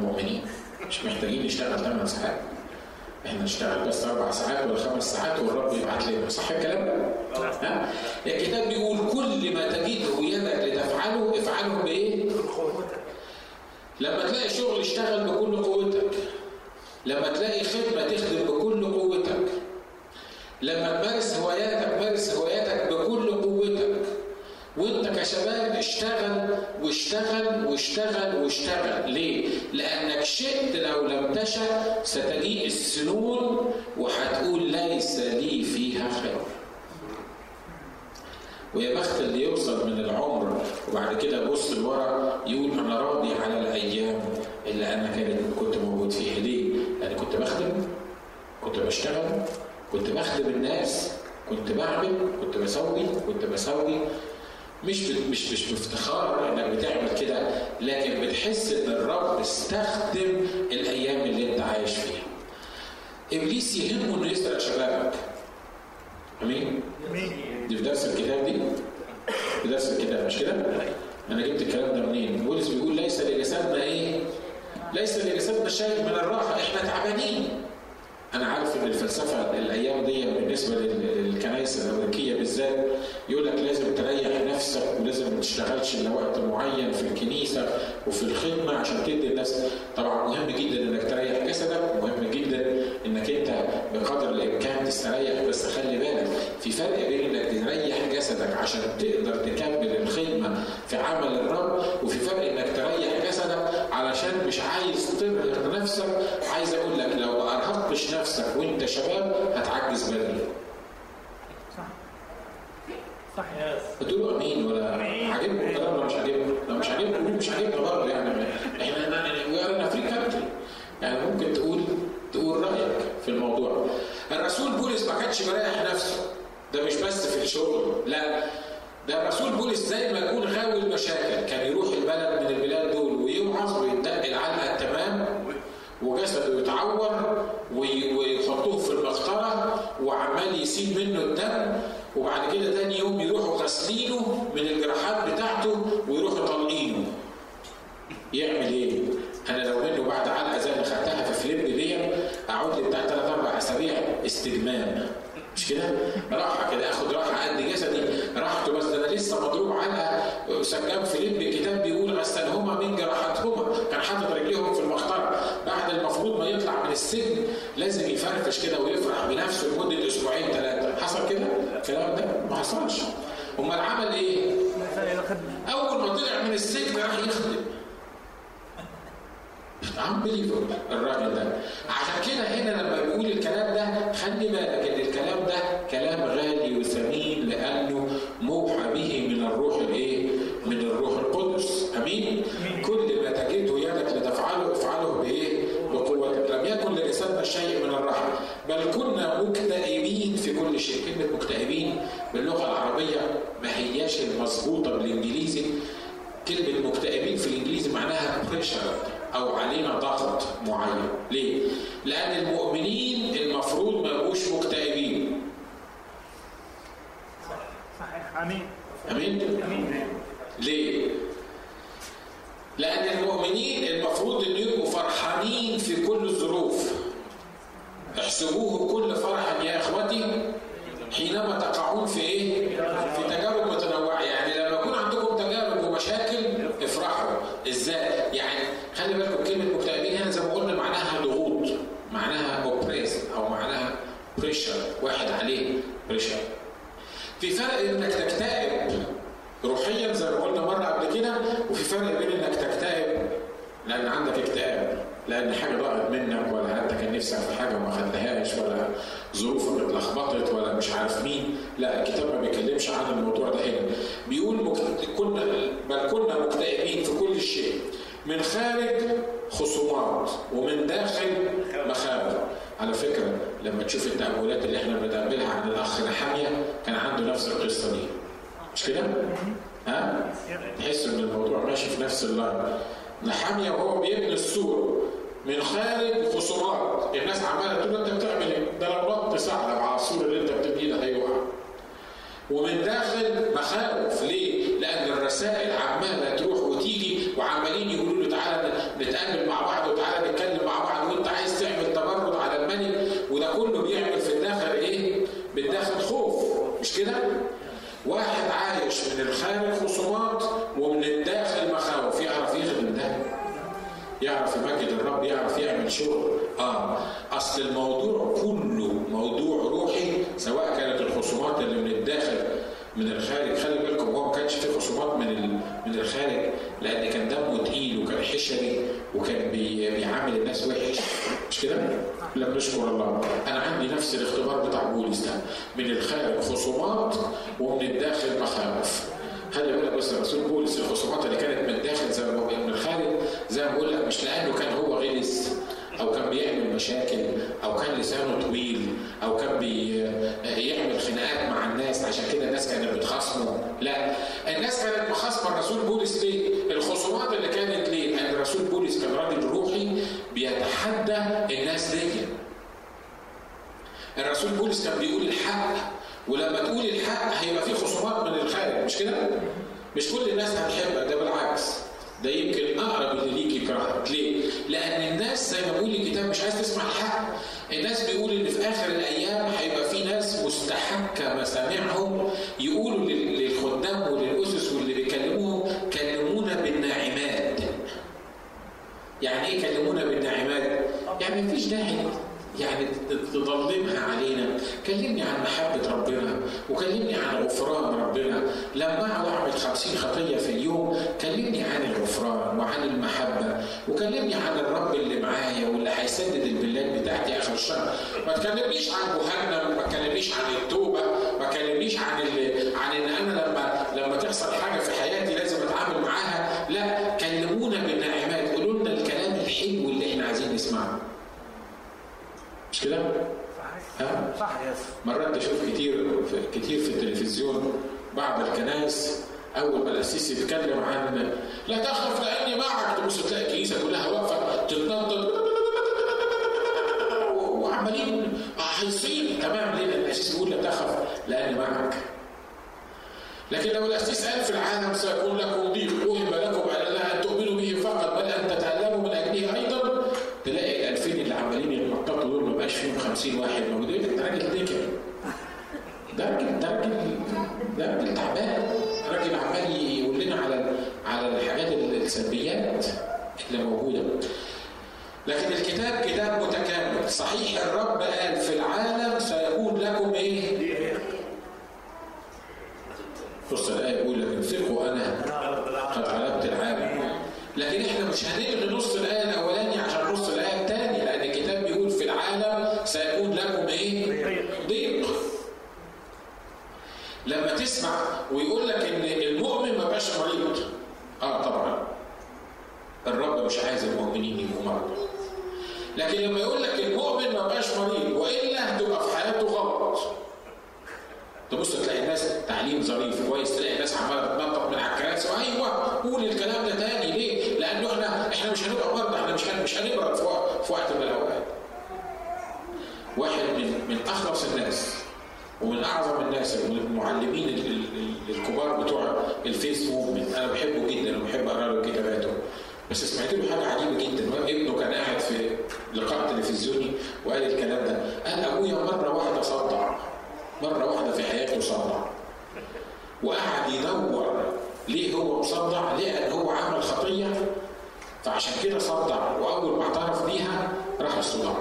مؤمنين مش محتاجين نشتغل 8 ساعات احنا نشتغل بس اربع ساعات ولا خمس ساعات والرب يبعت لنا صح الكلام؟ ها؟ الكتاب بيقول كل ما تجده يدك لتفعله افعله بايه؟ لما تلاقي شغل اشتغل بكل قوتك لما تلاقي خدمة تخدم بكل قوتك لما تمارس هواياتك مارس هواياتك بكل قوتك وانت كشباب اشتغل واشتغل واشتغل واشتغل ليه؟ لانك شئت لو لم تشأ ستجيء السنون وهتقول ليس لي فيها خير. ويا بخت اللي يوصل من العمر وبعد كده يبص لورا يقول انا راضي على الايام اللي انا كانت كنت موجود فيها ليه؟ لان كنت بخدم كنت بشتغل كنت بخدم الناس كنت بعمل كنت بسوي كنت بسوي مش مش مش بافتخار انك بتعمل كده لكن بتحس ان الرب استخدم الايام اللي انت عايش فيها. ابليس يهمه انه يسرق شبابك. امين؟ دي في درس الكتاب دي؟ في درس الكتاب مش كده؟ انا جبت الكلام ده منين؟ بولس بيقول ليس لجسدنا ايه؟ ليس لجسدنا شيء من الراحه احنا تعبانين. انا عارف ان الفلسفه الايام دي بالنسبه للكنائس الامريكيه بالذات يقول لك لازم تريح نفسك ولازم ما تشتغلش الا وقت معين في الكنيسه وفي الخدمه عشان تدي الناس طبعا مهم جدا انك تريح جسدك مهم جدا انك انت بقدر الامكان تستريح بس خلي بالك في فرق بين انك تريح جسدك عشان تقدر تكمل الخدمه في عمل الرب وفي فرق انك تريح جسدك علشان مش عايز ترهق نفسك عايز اقول لك لو ما ارهقتش نفسك وانت شباب هتعجز بدري صح صح يا بتقولوا امين ولا أمين. عاجبكم الكلام ولا مش عاجبكم؟ لو مش عاجبكم قولوا مش عاجبنا برضه يعني احنا وي ار فري كانتري يعني ممكن تقول تقول رايك في الموضوع. الرسول بولس ما كانش مريح نفسه ده مش بس في الشغل لا ده الرسول بولس زي ما يكون غاوي المشاكل كان يروح البلد من البلاد دول ويوعظ ويتقل علقه تمام وجسده يتعور وي- ويحطوه في المقطرة وعمال يسيب منه الدم وبعد كده تاني يوم يروحوا غاسلينه من الجراحات بتاعته ويروحوا طالقينه يعمل ايه؟ انا لو منه بعد علقه زي اللي خدتها في فليب دي اقعد لي بتاع ثلاث اربع اسابيع استجمام مش كده؟ راحه كده اخد راحه قد جسدي راحته بس ده انا لسه مضروب علقه سجام فيليب الكتاب بيقول غسلهما من جراحتهما كان حاطط رجليهم في المخطره بعد المفروض ما يطلع من السجن لازم يفرفش كده ويفرح بنفسه لمده اسبوعين ثلاثه حصل كده؟ الكلام ده ما حصلش امال عمل ايه؟ اول ما طلع من السجن راح يخدم unbelievable الراجل ده عشان كده هنا لما بيقول الكلام ده خلي بالك ان الكلام ده كلام غالي وثمين لانه موحى به من الروح الايه؟ من الروح القدس امين؟ كل ما تجده يدك لتفعله افعله بايه؟ بقوتك لم يكن لجسدنا شيء من الرحمه بل كنا مكتئبين في كل شيء كلمه مكتئبين باللغه العربيه ما هياش المظبوطه بالانجليزي كلمة مكتئبين في الإنجليزي معناها بريشر أو علينا ضغط معين، ليه؟ لأن المؤمنين المفروض ما يبقوش مكتئبين، صحيح امين أمين؟ امين ليه؟ لأن المؤمنين المفروض إن يبقوا فرحانين في كل الظروف. احسبوه كل فرح يا إخوتي حينما تقعون في إيه؟ في تجارب متنوعة، يعني لما يكون عندكم تجارب ومشاكل افرحوا، إزاي؟ يعني خلي بالكم كلمة مكتئبين هنا زي ما قلنا معناها ضغوط، معناها اوبريس أو معناها بريشر، واحد عليه بريشر. في فرق انك تكتئب روحيا زي ما قلنا مره قبل كده وفي فرق بين انك تكتئب لان عندك اكتئاب لان حاجه ضاعت منك ولا انت كان نفسك في حاجه وما خدتهاش ولا ظروفك اتلخبطت ولا مش عارف مين لا الكتاب ما بيتكلمش عن الموضوع ده هنا بيقول مكت... كنا بل كنا مكتئبين في كل شيء من خارج خصومات ومن داخل مخاوف على فكره لما تشوف التأملات اللي احنا بنتأملها عن الاخ نحاميه كان عنده نفس القصه دي مش كده؟ ها؟ تحس ان الموضوع ماشي في نفس اللاين نحاميه وهو بيبني السور من خارج خصومات الناس عماله تقول انت بتعمل ايه؟ ده لو ربط ثعلب على السور اللي انت بتبنيه ده هيقع ومن داخل مخاوف ليه؟ لأن الرسائل عمالة تروح وتيجي وعمالين يقولوا له تعالى نتقابل مع بعض وتعالى نتكلم مع بعض وانت عايز تعمل تمرد على الملك وده كله بيعمل في الداخل ايه؟ بالداخل خوف مش كده؟ واحد عايش من الخارج خصومات ومن الداخل مخاوف يعرف يخدم ده يعرف يمجد الرب يعرف يعمل شغل اه اصل الموضوع كله موضوع روحي سواء كانت الخصومات اللي من الداخل من الخارج خلي بالكم هو ما كانش فيه خصومات من من الخارج لان كان دمه تقيل وكان حشري وكان بي بيعامل الناس وحش مش كده؟ لم نشكر الله انا عندي نفس الاختبار بتاع بولس ده من الخارج خصومات ومن الداخل مخاوف خلي بالك بس رسول بولس الخصومات اللي كانت من الداخل زي ما من الخارج زي ما بقول لك مش لانه كان هو غلس او كان بيعمل مشاكل او كان لسانه طويل او كان بيعمل خناقات مع الناس عشان كده الناس كانت بتخاصمه لا الناس كانت مخاصمه الرسول بولس ليه الخصومات اللي كانت ليه لان الرسول بولس كان راجل روحي بيتحدى الناس دي الرسول بولس كان بيقول الحق ولما تقول الحق هيبقى في خصومات من الخارج مش كده مش كل الناس هتحبك ده بالعكس ده يمكن اقرب اللي ليك يكرهك ليه؟ لان الناس زي ما بيقول الكتاب مش عايز تسمع الحق الناس بيقول ان في اخر الايام هيبقى في ناس مستحكه مسامعهم يقولوا للخدام وللاسس واللي بيكلموهم كلمونا بالناعمات يعني ايه كلمونا بالناعمات؟ يعني مفيش داعي يعني تظلمها علينا كلمني عن محبة ربنا وكلمني عن غفران ربنا لما أقعد أعمل خمسين خطية في اليوم كلمني عن الغفران وعن المحبة وكلمني عن الرب اللي معايا واللي هيسدد البلاد بتاعتي آخر الشهر ما تكلمنيش عن جهنم ما تكلمنيش عن التوبة ما تكلمنيش عن ال... عن إن أنا لما لما تحصل حاجة في حياتي لازم أتعامل معاها لا كلمونا بالنعمات قولوا لنا الكلام الحلو اللي إحنا عايزين نسمعه مش كده؟ صحيح صح يا مرات بشوف كتير في كتير في التلفزيون بعض الكنائس اول ما القسيس يتكلم عن لا تخف لاني معك تبص تلاقي الكنيسه كلها واقفه تتنطط وعمالين هيصير تمام ليه؟ لان القسيس بيقول لا تخف لاني معك لكن لو القسيس قال في العالم سيكون لكم ضيق وهم لكم لا ان تؤمنوا به فقط بل ان تتالموا من اجله ايضا تلاقي ال 2000 اللي عمالين يتنططوا دول ما بقاش فيهم 50 واحد موجودين ده راجل ذكر ده راجل ده راجل ده راجل تعبان راجل عمال يقول لنا على على الحاجات السلبيات اللي موجوده لكن الكتاب كتاب متكامل صحيح الرب قال في العالم سيكون لكم ايه؟ بص الايه بيقول لك انفقوا انا قد غلبت العالم لكن احنا مش هنلغي نص الايه الاولاني عشان نص الايه الثاني لان الكتاب بيقول في العالم سيكون لكم ايه؟ ضيق لما تسمع ويقول لك ان المؤمن ما بقاش مريض اه طبعا الرب مش عايز المؤمنين يبقوا مرضى لكن لما يقول لك المؤمن ما بقاش مريض والا هتبقى في حياته غلط تبص تلاقي الناس تعليم ظريف كويس تلاقي الناس عماله تتنطط من على الكراسي ايوه قول الكلام ده تاني ليه؟ لانه احنا احنا مش هنبقى مرضى احنا مش مش هنبرد في وقت في وقت من الاوقات. واحد من من اخلص الناس ومن اعظم الناس المعلمين الكبار بتوع الفيس موفمنت انا بحبه جدا وبحب اقرا له كتاباته بس سمعت له حاجه عجيبه جدا ابنه كان قاعد في لقاء تلفزيوني وقال الكلام ده قال ابويا مره واحده صدع مرة واحدة في حياته صدع وقعد يدور ليه هو مصدع؟ ليه ان هو عمل خطية فعشان كده صدع وأول ما اعترف بيها راح الصداع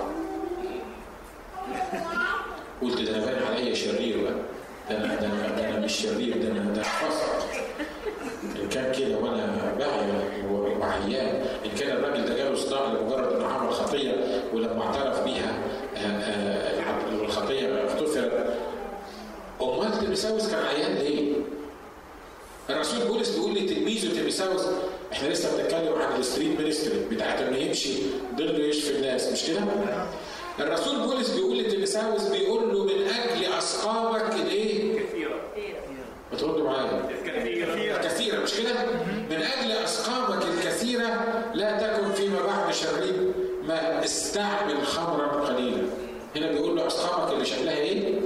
قلت ده انا باين عليا شرير بقى ده انا ده انا ده انا مش شرير ده انا ده فصل ان كان كده وانا باعي وعيان ان كان الراجل ده جاله صداع لمجرد انه عمل خطيه ولما اعترف بيها الخطيه اغتفرت امال تيمساوس كان عيان ليه؟ الرسول بولس بيقول لتلميذه تيمساوس احنا لسه بنتكلم عن الستريت مينستري بتاعت انه يمشي ضده يشفي الناس مش كده؟ الرسول بولس بيقول لتيمساوس بيقول له من اجل اسقامك الايه؟ كثيرة ما تردوا معايا كثيرة كثيرة مش كده؟ من أجل أسقامك الكثيرة لا تكن فيما بعد شريب ما استعمل خمرا قليلا. هنا بيقول له أسقامك اللي شكلها إيه؟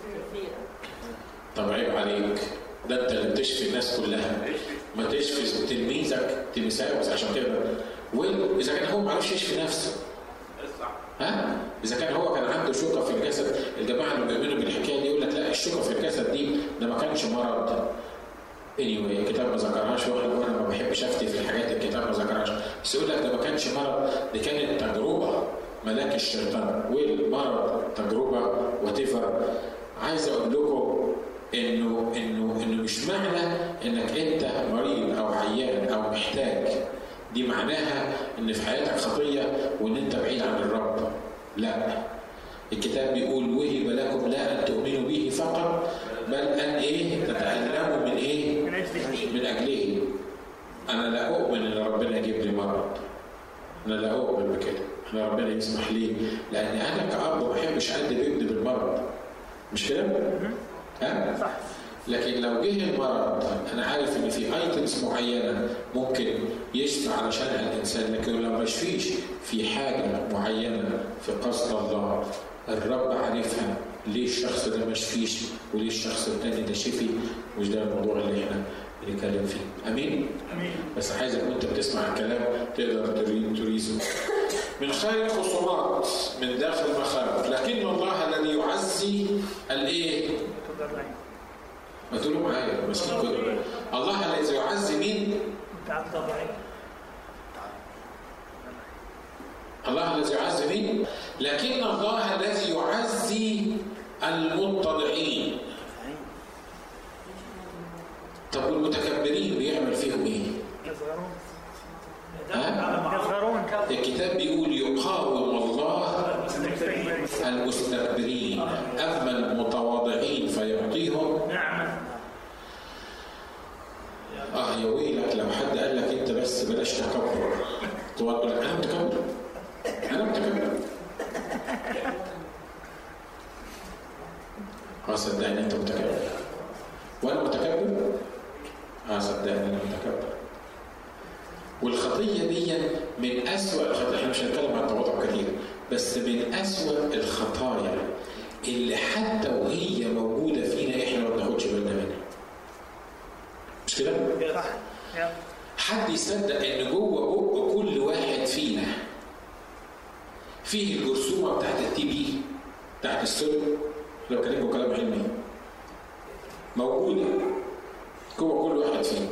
طب عيب عليك ده أنت اللي بتشفي الناس كلها. ما تشفي تلميذك تيمساوس عشان كده واذا كان هو ما عرفش يشفي نفسه ها اذا كان هو كان عنده شوكه في الجسد الجماعه اللي بيؤمنوا بالحكايه دي يقول لك لا الشوكه في الجسد دي ده ما كانش مرض anyway الكتاب ما ذكرهاش واحنا وانا ما بحبش افتي في الحاجات الكتاب ما ذكرهاش بس يقول لك ده ما كانش مرض دي كانت تجربه ملاك الشيطان والمرض تجربه وات عايز اقول لكم انه انه انه مش معنى انك انت مريض او عيان او محتاج دي معناها ان في حياتك خطيه وان انت بعيد عن الرب لا الكتاب بيقول وهب لكم لا ان تؤمنوا به فقط بل ان ايه تتالموا من ايه من اجل من اجله انا لا اؤمن ان ربنا يجيب لي مرض انا لا اؤمن بكده انا ربنا يسمح لي لان انا كاب ما بحبش ادب ابني بالمرض مش كده؟ ها؟ صح لكن لو جه المرض انا عارف ان في ايتمز معينه ممكن يشفى علشانها الانسان لكن لو ما يشفيش في حاجه معينه في قصد الله الرب عارفها ليه الشخص ده ما شفيش وليه الشخص التاني ده شفي مش ده الموضوع اللي احنا بنتكلم فيه امين امين بس عايزك وانت بتسمع الكلام تقدر تري- تريزه من خير خصومات من داخل مخارج لكن الله الذي يعزي الايه متضرعين ما تقولوا معايا بس كده الله الذي يعزي مين؟ متضرعين الله الذي يعزي مين؟ لكن الله الذي يعزي المتضعين طب والمتكبرين بيعمل فيهم ايه؟ يصغرون ها؟ يصغرون الكتاب بيقول يقاوم الله مستكبرين المستكبرين اما المتواضعين فيعطيهم نعم اه يا ويلك لو حد قال لك انت بس بلاش تكبر تقول لك انا متكبر انا متكبر اه صدقني انت متكبر وانا متكبر اه صدقني انا متكبر والخطيه دي من اسوأ الخطايا احنا مش هنتكلم عن التواضع كتير بس من اسوأ الخطايا اللي حتى وهي موجوده فينا احنا ما بناخدش بالنا منها مش كده؟ صح يا حد يصدق ان جوه بق كل واحد فينا فيه الجرثومه بتاعت التي بي بتاعت السل لو كلمه كلام علمي موجوده جوه كل واحد فينا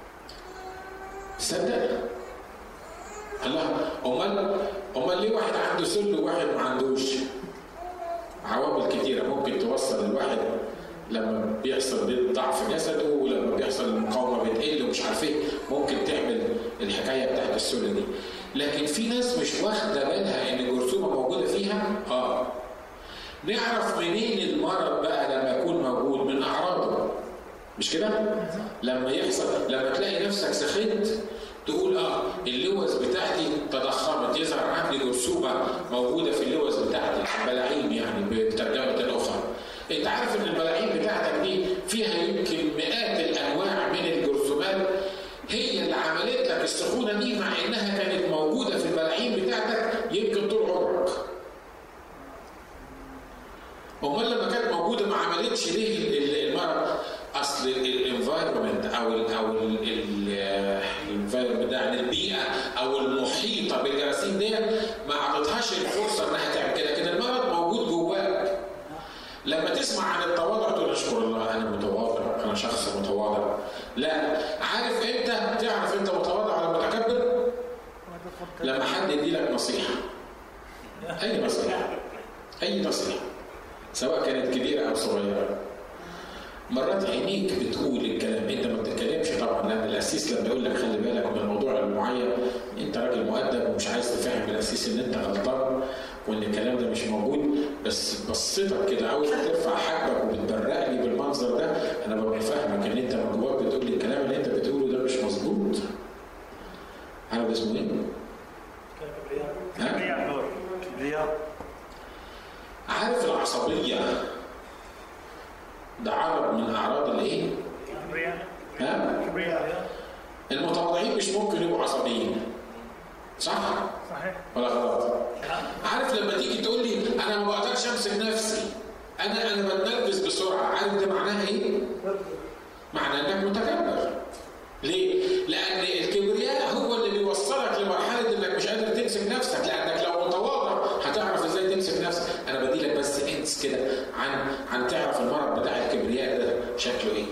تصدق الله امال امال ليه واحد عنده سل وواحد ما عندوش عوامل كتيره ممكن توصل الواحد لما بيحصل ضعف جسده ولما بيحصل المقاومه بتقل ومش عارف ايه ممكن تعمل الحكايه بتاعت السله دي لكن في ناس مش واخده بالها ان الجرثومه موجوده فيها اه نعرف منين المرض بقى لما يكون موجود من اعراضه مش كده لما يحصل لما تلاقي نفسك سخنت تقول اه اللوز بتاعتي تضخمت يظهر عندي جرثومه موجوده في اللوز بتاعتي بلاعيم يعني بترجمه اخرى انت عارف ان البلاعيم بتاعتك دي فيها يمكن مئات الانواع من الجرثومات هي اللي عملت لك السخونه دي مع انها كانت موجوده في البلاعيم بتاعتك يمكن طول عمرك امال لما كانت موجوده ما عملتش ليه ال- ال- المرض اصل الانفايرمنت او ال او الانفايرمنت ده يعني البيئه او المحيطه بالجراثيم دي ما اعطتهاش الفرصه انها تعمل كده لكن المرض موجود جواك لما تسمع عن التواضع تقول اشكر الله انا متواضع انا شخص متواضع لا عارف امتى تعرف انت متواضع ولا متكبر لما حد يدي لك نصيحه اي نصيحه اي نصيحه سواء كانت كبيره او صغيره مرات عينيك بتقول الكلام انت ما بتتكلمش طبعا لان الاسيس لما يقول لك خلي بالك من الموضوع المعين انت راجل مؤدب ومش عايز تفهم الاسيس ان انت غلطان وان الكلام ده مش موجود بس بصيتك كده اول ما ترفع حاجبك وبتبرق لي بالمنظر ده انا ببقى فاهمك ان انت من جواك بتقول لي الكلام اللي انت بتقوله ده مش مظبوط عارف ده اسمه ايه؟ ها؟ كبرياء كبرياء عارف العصبيه ده عرض من اعراض الايه؟ كبرياء ها؟ كبرياء المتواضعين مش ممكن يبقوا عصبيين صح صحيح ولا غلط عارف لما تيجي تقول لي انا ما بقدرش امسك نفسي انا انا بتنرفز بسرعه عارف ده معناها ايه معناه انك متكبر ليه؟ لأن الكبرياء هو اللي بيوصلك لمرحلة إنك مش قادر تمسك نفسك، لأنك لو متواضع هتعرف إزاي تمسك نفسك، أنا بديلك بس انس كده عن عن تعرف المرض بتاع الكبرياء ده شكله إيه؟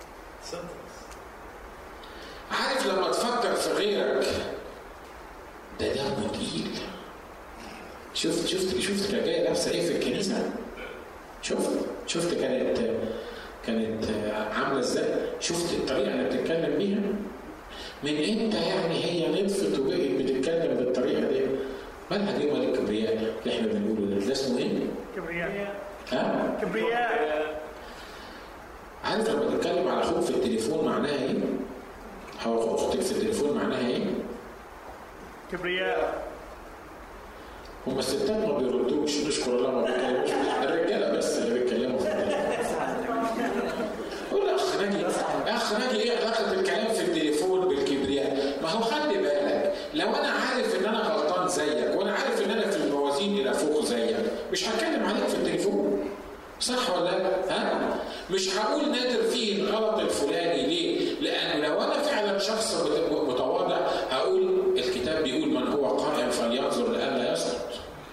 عارف لما تفكر في غيرك ده دمه تقيل شفت شفت شفت كانت جايه لابسه ايه في الكنيسه؟ شفت شفت كانت كانت عامله ازاي؟ شفت الطريقه اللي بتتكلم بيها؟ من امتى يعني هي نطفت وبقت بتتكلم بالطريقه دي؟ مالها دي ولا الكبرياء اللي احنا بنقوله ده؟ ده اسمه ايه؟ كبرياء ها؟ كبرياء عارف لما تتكلم على اخوك في التليفون معناها ايه؟ او اختك في التليفون معناها ايه؟ كبرياء هم الستات ما بيردوش نشكر الله ما بيتكلموش الرجاله بس اللي بيتكلموا في التليفون قول اخ ناجي اخ ناجي ايه علاقه الكلام في التليفون بالكبرياء؟ ما هو خلي بالك لو انا عارف ان انا غلطان زيك وانا عارف ان انا في الموازين الى فوق زيك مش هتكلم عليك في التليفون صح ولا لا؟ ها؟ مش هقول نادر فيه الغلط الفلاني ليه؟ لأن لو أنا فعلا شخص مت- متواضع هقول الكتاب بيقول من هو قائم فلينظر لئلا يسقط.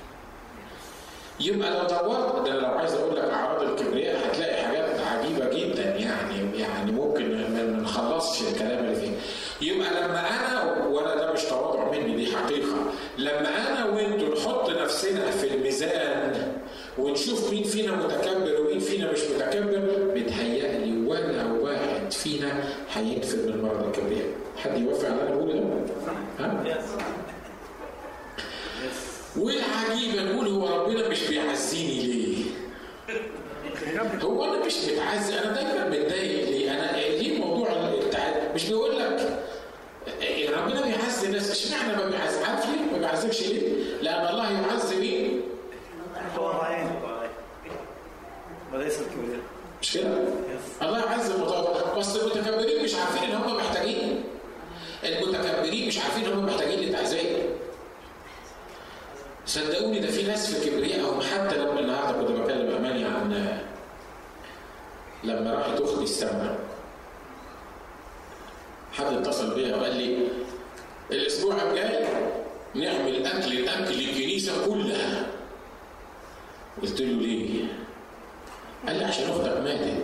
يبقى لو دورت ده أنا لو عايز اقول لك اعراض الكبرياء هتلاقي حاجات عجيبه جدا يعني يعني ممكن ما ما نخلصش الكلام اللي فيه. يبقى لما انا وانا ده مش تواضع مني دي حقيقه، لما انا وانتوا نحط نفسنا في الميزان ونشوف مين فينا متكبر ومين فينا مش متكبر بيتهيألي ولا واحد فينا هينفر من مرض الكبرياء. حد يوافق على اللي انا بقوله ده؟ ها؟ والعجيبة نقول هو ربنا مش بيعزيني ليه؟ هو انا مش متعزي انا دايما متضايق ليه؟ انا ليه موضوع التع... مش بيقول لك إيه، ربنا بيعزي الناس اشمعنى ما بيعزي؟ عارف ليه؟ ما بيعزكش ليه؟ لان الله يعزي مين؟ متواضعين وليس الكبرياء مش كده؟ الله يعز المتواضع بس المتكبرين مش عارفين ان هم محتاجين المتكبرين مش عارفين ان هم محتاجين للتعزيه صدقوني ده في ناس في كبريائهم حتى لما النهارده كنت بكلم اماني عن لما راحت اختي السمنه حد اتصل بيا وقال لي الاسبوع الجاي نعمل اكل اكل الكنيسه كلها قلت له ليه؟ قال لي عشان اختك ماتت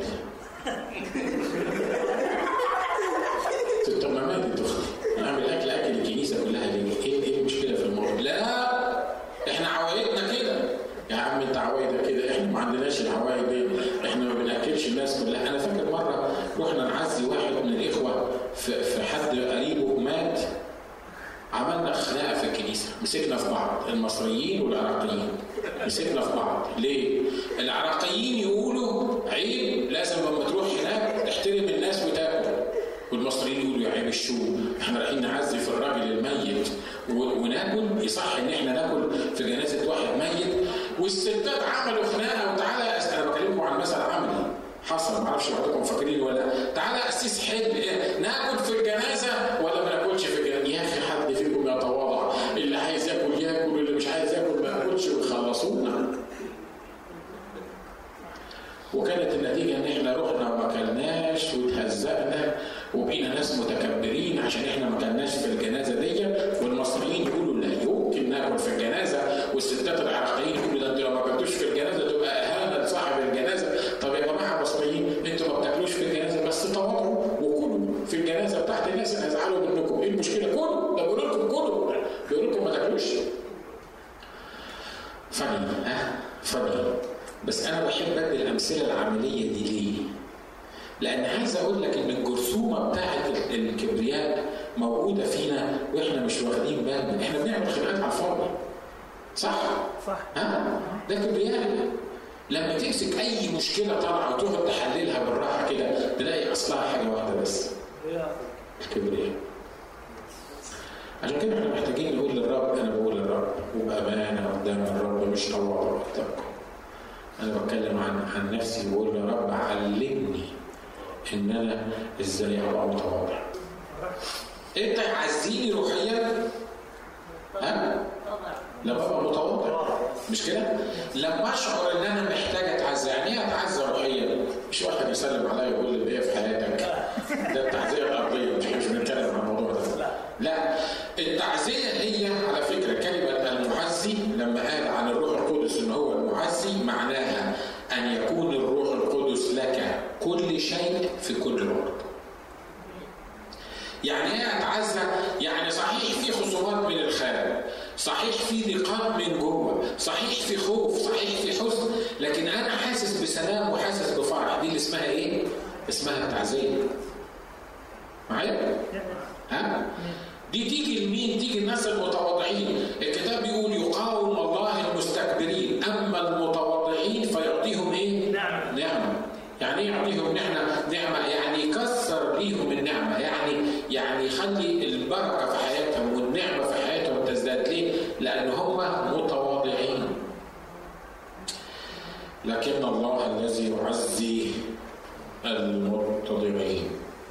قلت له طب ما ماتت اختي نعمل اكل اكل الكنيسه كلها ليه؟ ايه ايه المشكله في الموضوع؟ لا احنا عوايدنا كده يا عم انت عوايدك كده احنا ما عندناش العوايد دي احنا ما بناكلش الناس كلها انا فاكر مره رحنا نعزي واحد من الاخوه في, في حد قريبه مات عملنا خناقه في الكنيسه مسكنا في بعض المصريين والعراقيين مسكنا في بعض ليه العراقيين يقولوا عيب لازم لما تروح هناك تحترم الناس وتاكل والمصريين يقولوا يا عيب الشو احنا رايحين نعزي في الراجل الميت و- وناكل يصح ان احنا ناكل في جنازه واحد ميت والستات عملوا خناقه وتعالى أس- انا بكلمكم عن مثل عملي حصل ما اعرفش بعضكم فاكرين ولا لا. تعالى قسيس حل إيه؟ ناكل في الجنازه ولا ما ناكلش في الجنازه يا اخي حد فيكم يتواضع اللي عايز ياكل ياكل واللي مش عايز ياكل ما ياكلش ويخلصونا وكانت النتيجة إن إحنا رحنا وما كلناش واتهزقنا وبقينا ناس متكبرين عشان إحنا ما كلناش في الجنازة دي والمصريين يقولوا لا يمكن ناكل في الجنازة والستات العراقيين يقولوا ده أنتوا لو ما كلتوش في الجنازة تبقى إهانة لصاحب الجنازة طب يا جماعة مصريين أنتوا ما بتاكلوش في الجنازة بس تواضعوا وكلوا في الجنازة بتاعت الناس اللي هيزعلوا منكم إيه المشكلة كلوا ده بيقولوا لكم كلوا بيقولوا لكم ما تاكلوش فني ها فني بس انا بحب ادي الامثله العمليه دي ليه؟ لان عايز اقول لك ان الجرثومه بتاعه الكبرياء موجوده فينا واحنا مش واخدين بالنا احنا بنعمل خناقات على الفاضي صح؟ صح ها؟ ده كبرياء لما تمسك اي مشكله طالعه وتقعد تحللها بالراحه كده تلاقي اصلها حاجه واحده بس الكبرياء عشان كده احنا محتاجين نقول للرب انا بقول للرب وبامانه قدام الرب مش تواضع قدامكم انا بتكلم عن عن نفسي بقول يا رب علمني ان انا ازاي ابقى متواضع انت عزيني روحيا ها لما ابقى متواضع مش كده؟ لما اشعر ان انا محتاج اتعزى يعني ايه اتعزى روحيا؟ مش واحد يسلم عليا ويقول لي ايه في حياتك؟ ده التعزيه الارضيه مش مش كل شيء في كل وقت يعني ايه اتعزى يعني صحيح في خصومات من الخارج صحيح في ضيقات من جوه صحيح في خوف صحيح في حزن لكن انا حاسس بسلام وحاسس بفرح دي اللي اسمها ايه اسمها تعزيه معايا ها دي تيجي لمين تيجي الناس المتواضعين الكتاب بيقول يقاوم الله المستكبرين اما المتواضعين فيعطيهم ايه نعمة. نعمه يعني ايه يعطيهم نعمه نعمه يعني يكسر ليهم النعمه يعني يعني يخلي البركه في حياتهم والنعمه في حياتهم تزداد ليه لان هم متواضعين لكن الله الذي يعزي المتضعين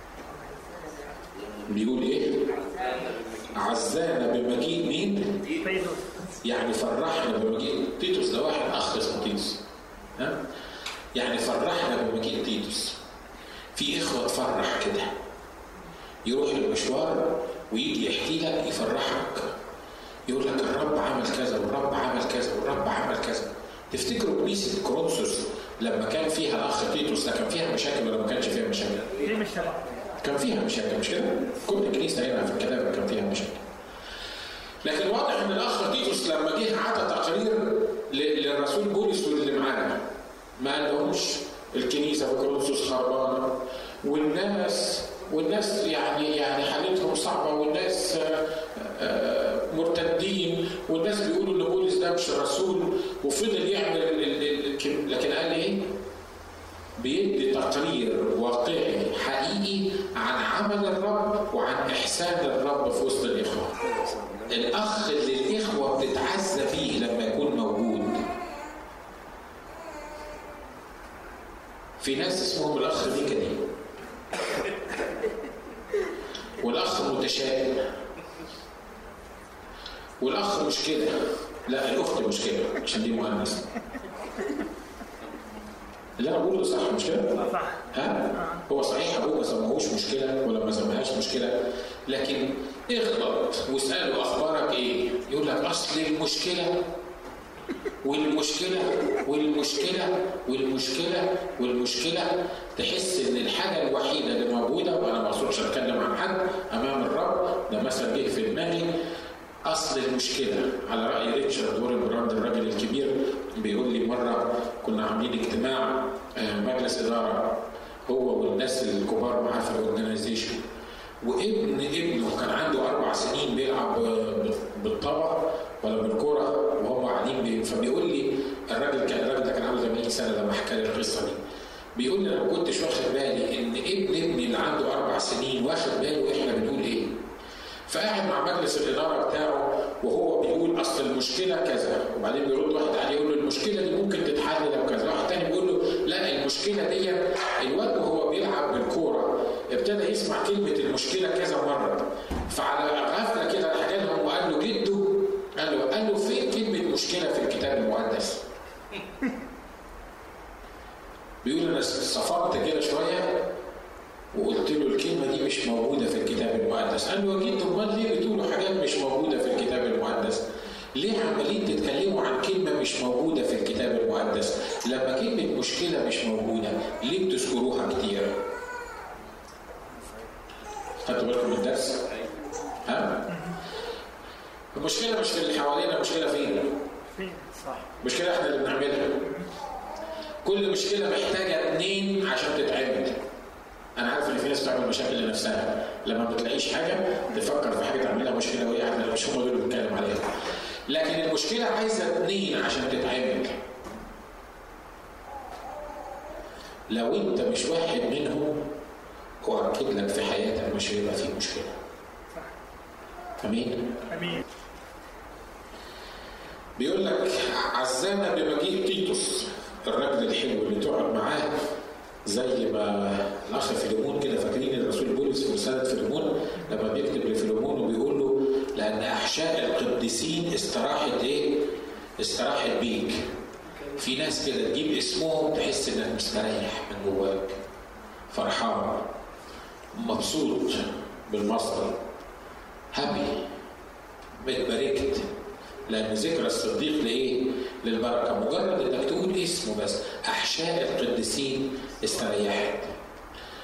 بيقول ايه عزانا بمجيء مين تيتوس يعني فرحنا بمجيء تيتوس ده واحد اخ اسمه تيتوس ها يعني فرحنا بمجيء تيتوس في اخوه تفرح كده يروح المشوار ويجي يحكي لك يفرحك يقول لك الرب عمل كذا والرب عمل كذا والرب عمل كذا تفتكروا كنيسه كورنثوس لما كان فيها الاخ تيتوس ده كان فيها مشاكل ولا ما كانش فيها مشاكل؟ دي مش شبه كان فيها مشاكل مش كده؟ كل كنيسه هنا في الكتاب كان فيها مشاكل. لكن واضح ان الاخ تيتوس لما جه عطى تقرير ل- للرسول بولس واللي معاه ما قالهمش الكنيسه في كورنثوس خربانه والناس والناس يعني يعني حالتهم صعبه والناس آه، آه، مرتدين والناس بيقولوا ان بولس ده مش رسول وفضل يعمل ال- ال- ال- لكن قال ايه؟ بيدي تقرير واقعي حقيقي عن عمل الرب وعن احسان الرب في وسط الاخوه. الاخ اللي الاخوه بتتعزى فيه لما يكون موجود. في ناس اسمهم الاخ نيكدي. والاخ متشائم. والاخ مشكله. لا الاخت مشكله عشان دي مؤنث. اللي انا بقوله صح مش كده؟ صح ها؟ هو صحيح ابوه ما سماهوش مشكله ولا ما سماهاش مشكله لكن اغلط واساله اخبارك ايه؟ يقول لك اصل المشكله والمشكله والمشكله والمشكله والمشكله تحس ان الحاجه الوحيده اللي موجوده وانا ما اقصدش اتكلم عن حد امام الرب ده مثل جه في دماغي اصل المشكله على راي ريتشارد وورن براند الراجل الكبير بيقول لي مره كنا عاملين اجتماع آه، مجلس اداره هو والناس الكبار معاه في الاورجنايزيشن وابن ابنه كان عنده اربع سنين بيلعب آه، بالطبع ولا بالكوره وهم قاعدين بي- فبيقول لي الراجل كان الراجل ده كان عنده 80 سنه لما حكى لي القصه دي بيقول لي انا ما كنتش واخد بالي ان ابن ابني اللي عنده اربع سنين واخد باله احنا بنقول ايه فقاعد مع مجلس الاداره بتاعه وهو بيقول اصل المشكله كذا وبعدين بيرد واحد عليه يقول له المشكله دي ممكن تتحل لو كذا واحد تاني بيقول له لا المشكله دي الواد وهو بيلعب بالكوره ابتدى يسمع كلمه المشكله كذا مره فعلى غفله كده راح جالهم وقال له جده قال له قال له فين كلمه مشكله في الكتاب المقدس؟ بيقول انا صفقت كده شويه وقلت له الكلمة دي مش موجودة في الكتاب المقدس قال له أكيد أمال ليه بتقولوا حاجات مش موجودة في الكتاب المقدس ليه عمالين تتكلموا عن كلمة مش موجودة في الكتاب المقدس لما كلمة مشكلة مش موجودة ليه بتذكروها كتير خدتوا بالكم من الدرس ها المشكلة مش في اللي حوالينا المشكلة فين فين صح مشكلة احنا اللي بنعملها كل مشكلة محتاجة اتنين عشان تتعمل انا عارف ان في ناس بتعمل مشاكل لنفسها لما ما بتلاقيش حاجه تفكر في حاجه تعملها مشكله وهي عارفه مش هم دول اللي بنتكلم عليها لكن المشكله عايزه اتنين عشان تتعمل لو انت مش واحد منهم اؤكد لك في حياتك مش هيبقى في مشكله امين امين بيقول لك عزانا بمجيء تيتوس الراجل الحلو اللي تقعد معاه زي ما الاخ فيليمون كده فاكرين الرسول بولس في رساله فيليمون لما بيكتب لفيليمون وبيقول له لان احشاء القديسين استراحت ايه؟ استراحت بيك. في ناس كده تجيب اسمهم تحس انك مستريح من جواك. فرحان مبسوط بالمصدر هابي اتباركت لان ذكرى الصديق لايه؟ للبركه مجرد انك تقول اسمه بس احشاء القديسين استريحت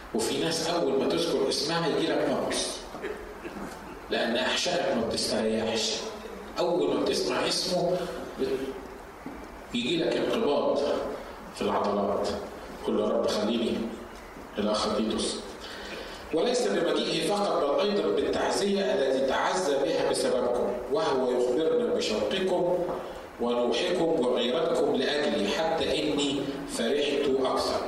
وفي ناس اول ما تذكر اسمها يجي لك نقص لان احشائك ما بتستريحش اول ما بتسمع اسمه يجي لك انقباض في العضلات كل رب خليني الاخ تيتوس وليس بمجيئه فقط بل ايضا بالتعزيه التي تعزى بها بسببكم وهو يخبرنا بشوقكم ونوحكم وغيرتكم لاجلي حتى اني فرحت اكثر.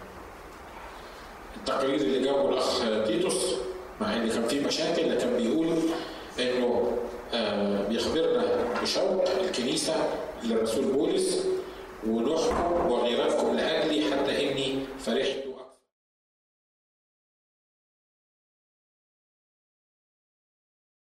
التقرير اللي جابه الاخ تيتوس مع ان كان في مشاكل لكن بيقول انه آه بيخبرنا بشوق الكنيسه للرسول بولس ونوحكم وغيرتكم لاجلي حتى اني فرحت